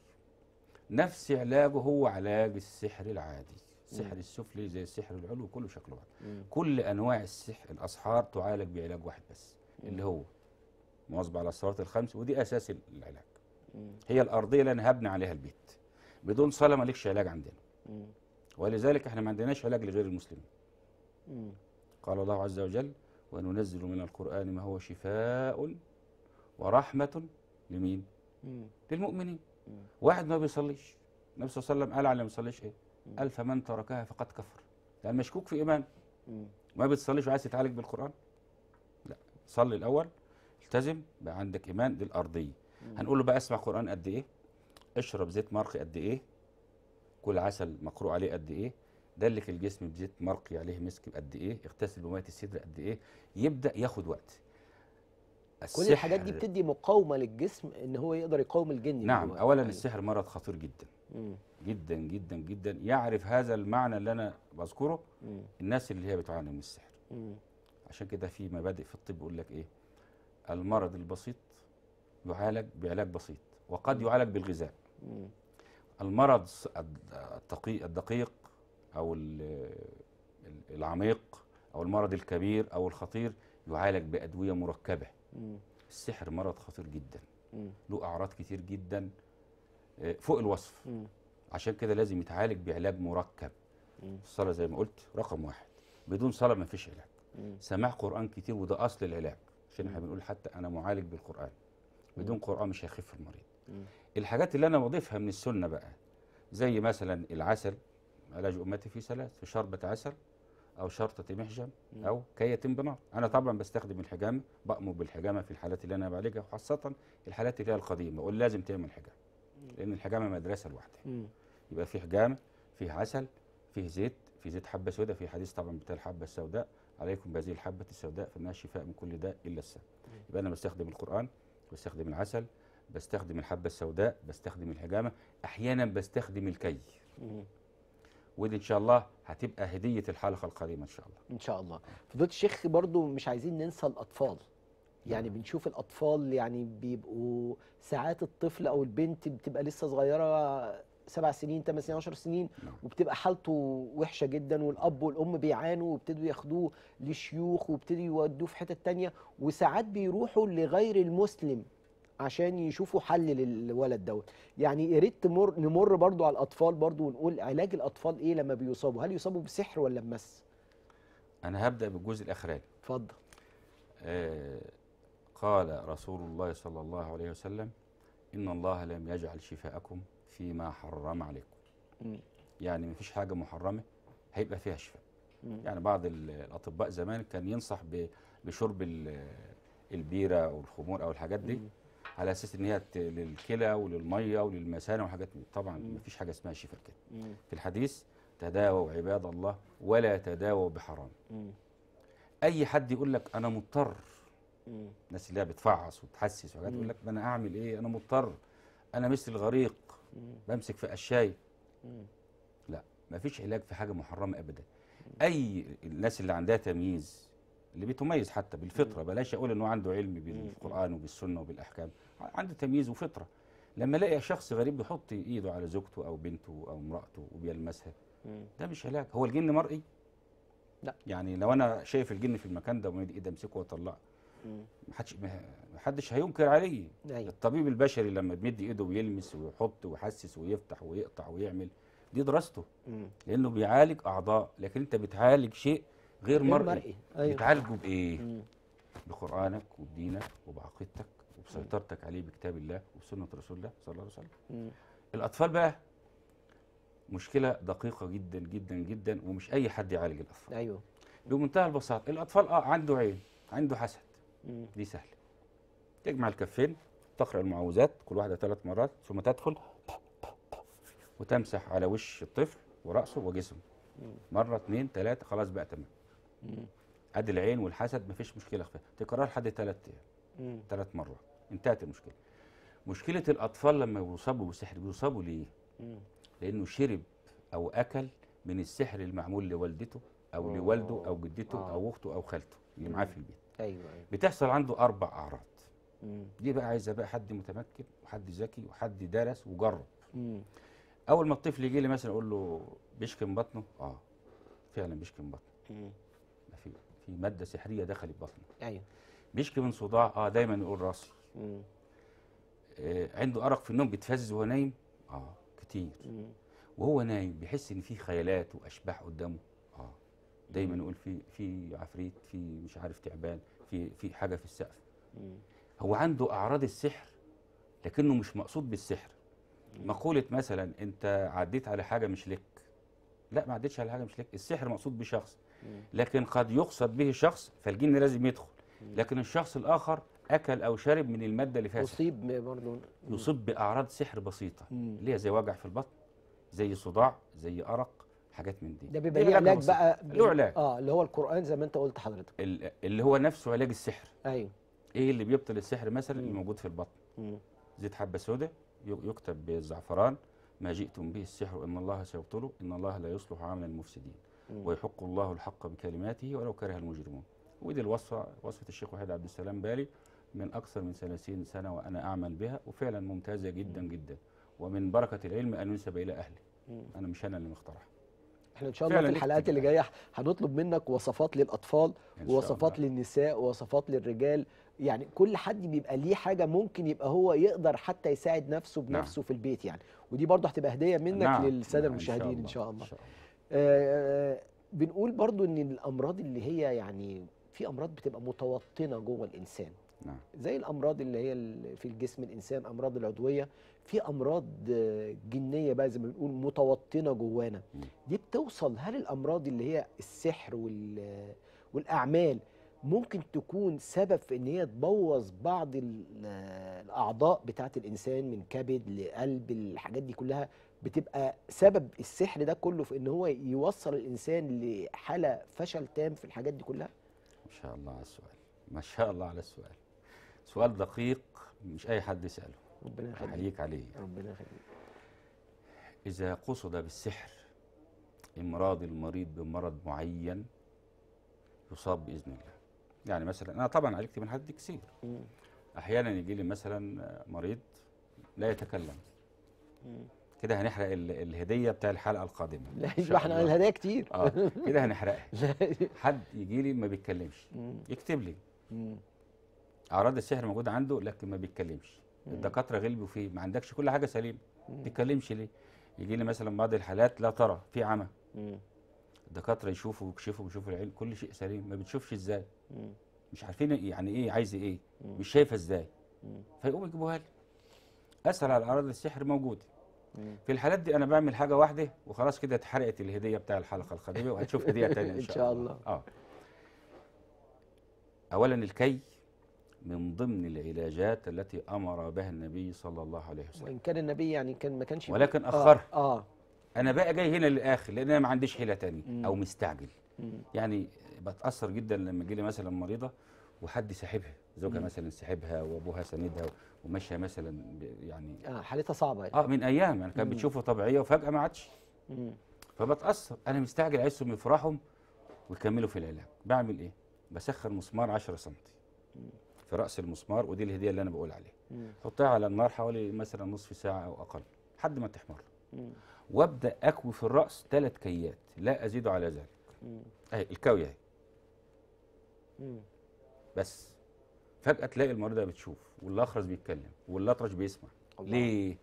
نفس علاجه هو علاج السحر العادي السحر مم. السفلي زي السحر العلوي كله شكله واحد مم. كل انواع السحر الاسحار تعالج بعلاج واحد بس مم. اللي هو مواظبه على الصلوات الخمس ودي اساس العلاج مم. هي الارضيه اللي انا هبني عليها البيت بدون صلاه مالكش علاج عندنا مم. ولذلك احنا ما عندناش علاج لغير المسلمين مم. قال الله عز وجل وننزل من القرآن ما هو شفاء ورحمة لمين؟ مم. للمؤمنين مم. واحد ما بيصليش النبي صلى الله عليه وسلم قال على اللي ما بيصليش ايه؟ مم. قال فمن تركها فقد كفر يعني مشكوك في ايمان مم. ما بتصليش وعايز تتعالج بالقرآن لا صلي الاول التزم بقى عندك ايمان دي الارضيه مم. هنقول له بقى اسمع قرآن قد ايه؟ اشرب زيت مرقي قد ايه؟ كل عسل مقروء عليه قد ايه؟ دلك الجسم بزيت مرقي عليه مسك قد ايه؟ اغتسل بميه السدر قد ايه؟ يبدا ياخد وقت كل الحاجات دي بتدي مقاومه للجسم ان هو يقدر يقاوم الجن اللي نعم جواه. اولا أيوة. السحر مرض خطير جدا مم. جدا جدا جدا يعرف هذا المعنى اللي انا بذكره مم. الناس اللي هي بتعاني من السحر مم. عشان كده في مبادئ في الطب يقول لك ايه المرض البسيط يعالج بعلاج بسيط وقد يعالج بالغذاء مم. المرض الص- الد- الدقيق الدقيق او ال- ال- العميق او المرض الكبير او الخطير يعالج بادويه مركبه مم. السحر مرض خطير جدا مم. له اعراض كتير جدا آه، فوق الوصف مم. عشان كده لازم يتعالج بعلاج مركب مم. الصلاه زي ما قلت رقم واحد بدون صلاه ما فيش علاج مم. سماع قران كتير وده اصل العلاج عشان احنا بنقول حتى انا معالج بالقران بدون قران مش هيخف المريض مم. الحاجات اللي انا بضيفها من السنه بقى زي مثلا العسل علاج امتي في ثلاث في شربة عسل او شرطه محجم او كية بنار انا طبعا بستخدم الحجامه بامر بالحجامه في الحالات اللي انا بعالجها وخاصه الحالات اللي هي القديمه بقول لازم تعمل حجامه لان الحجامه مدرسه لوحدها مم. يبقى في حجامه فيه عسل فيه زيت في زيت حبه سوداء في حديث طبعا بتاع الحبه السوداء عليكم بهذه الحبه السوداء فانها شفاء من كل داء الا السم يبقى انا بستخدم القران بستخدم العسل بستخدم الحبه السوداء بستخدم الحجامه احيانا بستخدم الكي مم. ودي ان شاء الله هتبقى هديه الحلقه القادمه ان شاء الله ان شاء الله فضيله الشيخ برضو مش عايزين ننسى الاطفال يعني بنشوف الاطفال يعني بيبقوا ساعات الطفل او البنت بتبقى لسه صغيره سبع سنين ثمان سنين 10 سنين نعم. وبتبقى حالته وحشه جدا والاب والام بيعانوا وابتدوا ياخدوه لشيوخ وابتدوا يودوه في حتت تانية وساعات بيروحوا لغير المسلم عشان يشوفوا حل للولد دوت يعني يا ريت تمر نمر برضو على الاطفال برضو ونقول علاج الاطفال ايه لما بيصابوا هل يصابوا بسحر ولا بمس انا هبدا بالجزء الاخراني اتفضل آه قال رسول الله صلى الله عليه وسلم ان الله لم يجعل شفاءكم فيما حرم عليكم مم. يعني مفيش حاجه محرمه هيبقى فيها شفاء مم. يعني بعض ال- الاطباء زمان كان ينصح ب- بشرب ال- البيره او الخمور او الحاجات دي مم. على اساس ان هي ت- للكلى وللميه وللمثانه وحاجات من- طبعا مم. مفيش حاجه اسمها شفاء كده مم. في الحديث تداووا عباد الله ولا تداووا بحرام مم. اي حد يقول لك انا مضطر مم. الناس اللي هي بتفعص وتحسس وحاجات مم. يقول لك ما انا اعمل ايه انا مضطر انا مثل الغريق مم. بمسك في اشياء مم. لا مفيش علاج في حاجه محرمه ابدا اي الناس اللي عندها تمييز اللي بتميز حتى بالفطره بلاش اقول انه عنده علم بالقران وبالسنه وبالاحكام عنده تمييز وفطره لما الاقي شخص غريب بيحط ايده على زوجته او بنته او امراته وبيلمسها مم. ده مش علاج هو الجن مرئي لا. يعني لو انا شايف الجن في المكان ده ومد ايدي امسكه واطلعه مم. محدش محدش هينكر عليه ايوه الطبيب البشري لما بيمد ايده ويلمس ويحط ويحسس ويفتح ويقطع ويعمل دي دراسته مم. لانه بيعالج اعضاء لكن انت بتعالج شيء غير غير مرئي, مرئي ايوه بتعالجه بايه مم. بقرانك وبدينك وبعقيدتك وبسيطرتك عليه بكتاب الله وبسنه رسول الله صلى الله عليه وسلم مم. الاطفال بقى مشكله دقيقه جدا جدا جدا ومش اي حد يعالج الاطفال ايوه بمنتهى البساطه الاطفال اه عنده عين عنده حسد مم. دي سهله تجمع الكفين تقرا المعوذات كل واحده ثلاث مرات ثم تدخل وتمسح على وش الطفل وراسه وجسمه مم. مره اثنين ثلاثه خلاص بقى تمام مم. ادي العين والحسد مفيش مشكله فيها تكرار لحد ثلاث ايام مم. ثلاث مرات انتهت المشكله مشكله الاطفال لما بيصابوا بالسحر بيصابوا ليه مم. لانه شرب او اكل من السحر المعمول لوالدته او أوه. لوالده او جدته آه. او اخته او خالته اللي معاه مم. في البيت ايوه ايوه بتحصل عنده اربع اعراض مم. دي بقى عايزه بقى حد متمكن وحد ذكي وحد درس وجرب مم. اول ما الطفل يجي لي مثلا اقول له بيشكي من بطنه اه فعلا بيشكي من بطنه مم. ده في في ماده سحريه دخلت بطنه ايوه بيشكي من صداع اه دايما يقول راسي مم. آه عنده ارق في النوم بيتفزز وهو نايم اه كتير مم. وهو نايم بيحس ان في خيالات واشباح قدامه اه دايما يقول في في عفريت في مش عارف تعبان في في حاجه في السقف مم. هو عنده اعراض السحر لكنه مش مقصود بالسحر مقوله مثلا انت عديت على حاجه مش لك لا ما عدتش على حاجه مش لك السحر مقصود بشخص مم. لكن قد يقصد به شخص فالجن لازم يدخل لكن الشخص الاخر اكل او شرب من الماده اللي فيها سحر اصيب برضه يصيب باعراض سحر بسيطه مم. اللي هي زي وجع في البطن زي صداع زي ارق حاجات من دي ده بيبقى دي ليه علاج بسيطة. بقى له علاج اه اللي هو القران زي ما انت قلت حضرتك ال- اللي هو نفسه علاج السحر ايوه ايه اللي بيبطل السحر مثلا مم. اللي موجود في البطن مم. زيت حبه سوداء ي- يكتب بالزعفران ما جئتم به السحر ان الله سيبطله ان الله لا يصلح عمل المفسدين مم. ويحق الله الحق بكلماته ولو كره المجرمون ودي الوصفه وصفه الشيخ وحيد عبد السلام بالي من اكثر من 30 سنه وانا اعمل بها وفعلا ممتازه جدا جدا ومن بركه العلم ان ينسب الى اهله مم. انا مش انا اللي مخترعها احنا ان شاء الله فعلاً في ليك الحلقات اللي اتجاه. جايه هنطلب منك وصفات للاطفال إن شاء ووصفات الله. للنساء ووصفات للرجال يعني كل حد بيبقى ليه حاجه ممكن يبقى هو يقدر حتى يساعد نفسه بنفسه في البيت يعني ودي برضه هتبقى هديه منك نعم، للساده نعم، المشاهدين ان شاء الله إن شاء الله. آه، بنقول برضو ان الامراض اللي هي يعني في امراض بتبقى متوطنه جوه الانسان نعم زي الامراض اللي هي ال- في الجسم الانسان امراض العضويه في امراض آه، جنيه بقى زي ما بنقول متوطنه جوانا مم. دي بتوصل هل الامراض اللي هي السحر وال والاعمال ممكن تكون سبب في ان هي تبوظ بعض ال- الاعضاء بتاعه الانسان من كبد لقلب الحاجات دي كلها بتبقى سبب السحر ده كله في ان هو يوصل الانسان لحاله فشل تام في الحاجات دي كلها ما شاء الله على السؤال ما شاء الله على السؤال سؤال دقيق مش اي حد يساله ربنا يخليك احييك عليه ربنا يخليك اذا قصد بالسحر امراض المريض بمرض معين يصاب باذن الله يعني مثلا انا طبعا عالجت من حد كثير مم. احيانا يجي لي مثلا مريض لا يتكلم مم. كده هنحرق ال- الهديه بتاع الحلقه القادمه لا إن شاء يبقى احنا الله. الهدايا كتير اه كده هنحرقها لا. حد يجي لي ما بيتكلمش مم. يكتب لي مم. اعراض السحر موجوده عنده لكن ما بيتكلمش مم. الدكاتره غلبوا فيه ما عندكش كل حاجه سليمه ما مم. بيتكلمش ليه يجي لي مثلا بعض الحالات لا ترى في عمى مم. الدكاتره يشوفوا ويكشفوا ويشوفوا العين كل شيء سليم ما بتشوفش ازاي مم. مش عارفين يعني ايه عايزه ايه مم. مش شايفه ازاي مم. فيقوموا يجيبوها لي اسال على اعراض السحر موجوده مم. في الحالات دي انا بعمل حاجه واحده وخلاص كده اتحرقت الهديه بتاع الحلقه القادمه وهتشوف هديه تانية ان إن شاء, شاء الله. الله. اه اولا الكي من ضمن العلاجات التي امر بها النبي صلى الله عليه وسلم وان كان النبي يعني كان ما كانش ولكن آه، أخرها. اه انا بقى جاي هنا للاخر لان انا ما عنديش حيله تانية مم. او مستعجل مم. يعني بتاثر جدا لما يجي لي مثلا مريضه وحد ساحبها زوجها مم. مثلا ساحبها وابوها ساندها وماشيه مثلا ب- يعني اه حالتها صعبه يعني اه من ايام يعني كانت مم. بتشوفه طبيعيه وفجاه ما عادش مم. فبتاثر انا مستعجل عايزهم يفرحهم ويكملوا في العلاج بعمل ايه بسخن مسمار 10 سم في راس المسمار ودي الهديه اللي انا بقول عليها مم. حطها على النار حوالي مثلا نصف ساعه او اقل لحد ما تحمر مم. وابدا اكوي في الراس ثلاث كيات لا ازيد على ذلك مم. اهي الكاويه اهي مم. بس فجاه تلاقي المريضه بتشوف والاخرس بيتكلم والاطرش بيسمع الله. ليه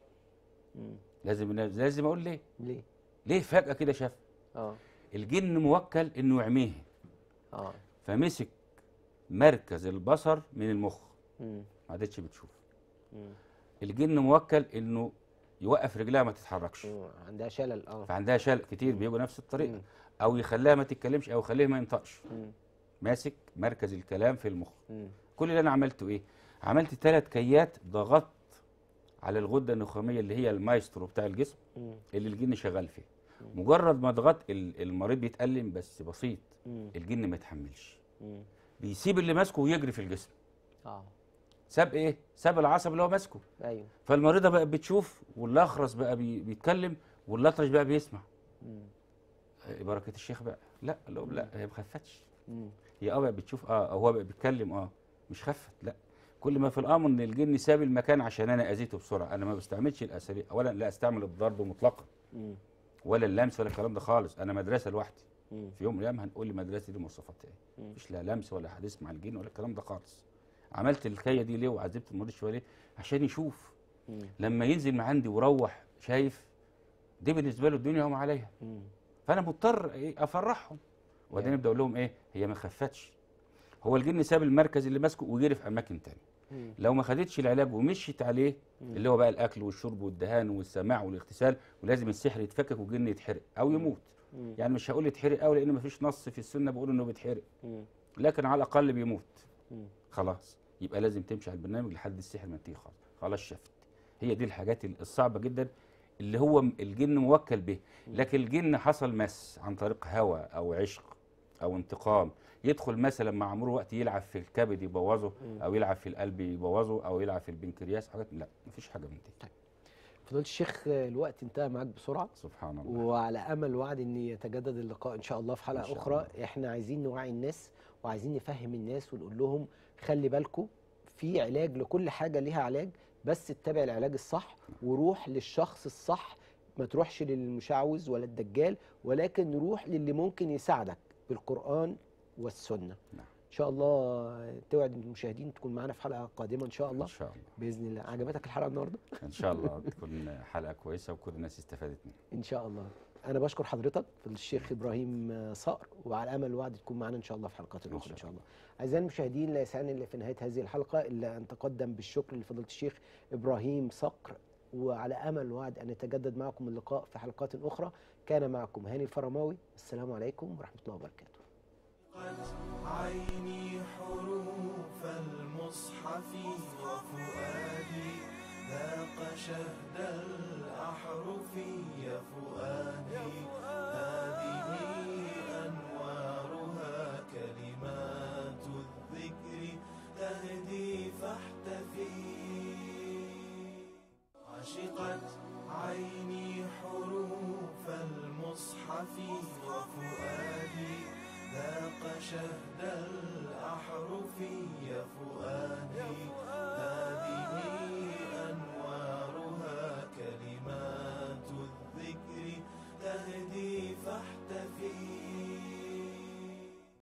مم. لازم لازم اقول ليه ليه ليه فجاه كده شاف اه الجن موكل انه يعميه اه فمسك مركز البصر من المخ مم. ما عادتش بتشوف مم. الجن موكل انه يوقف رجلها ما تتحركش مم. عندها شلل اه فعندها شلل كتير بيجوا نفس الطريقه مم. او يخليها ما تتكلمش او يخليها ما ينطقش مم. ماسك مركز الكلام في المخ مم. كل اللي انا عملته ايه عملت ثلاث كيات ضغطت على الغده النخاميه اللي هي المايسترو بتاع الجسم مم. اللي الجن شغال فيه مجرد ما ضغط ال- المريض بيتألم بس بسيط مم. الجن ما يتحملش مم. بيسيب اللي ماسكه ويجري في الجسم اه ساب ايه ساب العصب اللي هو ماسكه ايوه فالمريضه بقى بتشوف والاخرس بقى بي بيتكلم والاطرش بقى بيسمع مم. إيه بركه الشيخ بقى لا لا لا هي ما خفتش مم. هي اه بقى بتشوف اه هو بقى بيتكلم اه مش خفت لا كل ما في الامر ان الجن ساب المكان عشان انا اذيته بسرعه انا ما بستعملش الاساليب اولا لا استعمل الضرب مطلقا مم. ولا اللمس ولا الكلام ده خالص انا مدرسه لوحدي مم. في يوم من الايام هنقول المدرسه دي مواصفاتها ايه مم. مفيش لا لمس ولا حديث مع الجن ولا الكلام ده خالص عملت الكيه دي ليه وعذبت المريض شويه ليه عشان يشوف مم. لما ينزل من عندي ويروح شايف دي بالنسبه له الدنيا وما عليها مم. فانا مضطر إيه افرحهم وبعدين يعني. ابدا اقول لهم ايه هي ما خفتش هو الجن ساب المركز اللي ماسكه وجري في اماكن تانية مم. لو ما خدتش العلاج ومشيت عليه مم. اللي هو بقى الاكل والشرب والدهان والسماع والاغتسال ولازم السحر يتفكك والجن يتحرق او يموت مم. يعني مش هقول يتحرق قوي لان ما فيش نص في السنه بيقول انه بيتحرق مم. لكن على الاقل بيموت مم. خلاص يبقى لازم تمشي على البرنامج لحد السحر ما ينتهي خالص خلاص شفت هي دي الحاجات الصعبه جدا اللي هو م- الجن موكل به لكن الجن حصل مس عن طريق هوى او عشق او انتقام يدخل مثلا مع مرور وقت يلعب في الكبد يبوظه مم. او يلعب في القلب يبوظه او يلعب في البنكرياس حاجات لا مفيش حاجه من دي فضيلة الشيخ الوقت انتهى معاك بسرعه سبحان الله وعلى امل وعد ان يتجدد اللقاء ان شاء الله في حلقه إن شاء اخرى الله. احنا عايزين نوعي الناس وعايزين نفهم الناس ونقول لهم خلي بالكم في علاج لكل حاجه ليها علاج بس اتبع العلاج الصح وروح للشخص الصح ما تروحش للمشعوذ ولا الدجال ولكن روح للي ممكن يساعدك بالقران والسنه نعم. ان شاء الله توعد المشاهدين تكون معانا في حلقه قادمه ان شاء الله ان شاء الله باذن الله عجبتك الحلقه النهارده ان شاء الله تكون حلقه كويسه وكل الناس استفادت منها ان شاء الله انا بشكر حضرتك في الشيخ ابراهيم آه، صقر وعلى امل وعد تكون معنا ان شاء الله في حلقات اخرى ان شاء الله اعزائي المشاهدين لا يسعني الا في نهايه هذه الحلقه الا ان تقدم بالشكر لفضيله الشيخ ابراهيم صقر وعلى امل وعد ان يتجدد معكم اللقاء في حلقات اخرى كان معكم هاني الفرماوي السلام عليكم ورحمه الله وبركاته قد عيني حروف المصحف وفؤادي ذاق شهد الأحرف يا فؤادي هذه أنوارها كلمات الذكر تهدي فاحتفي عشقت عيني حروف المصحف وفؤادي ذاق شهد الأحرف يا فؤادي هذه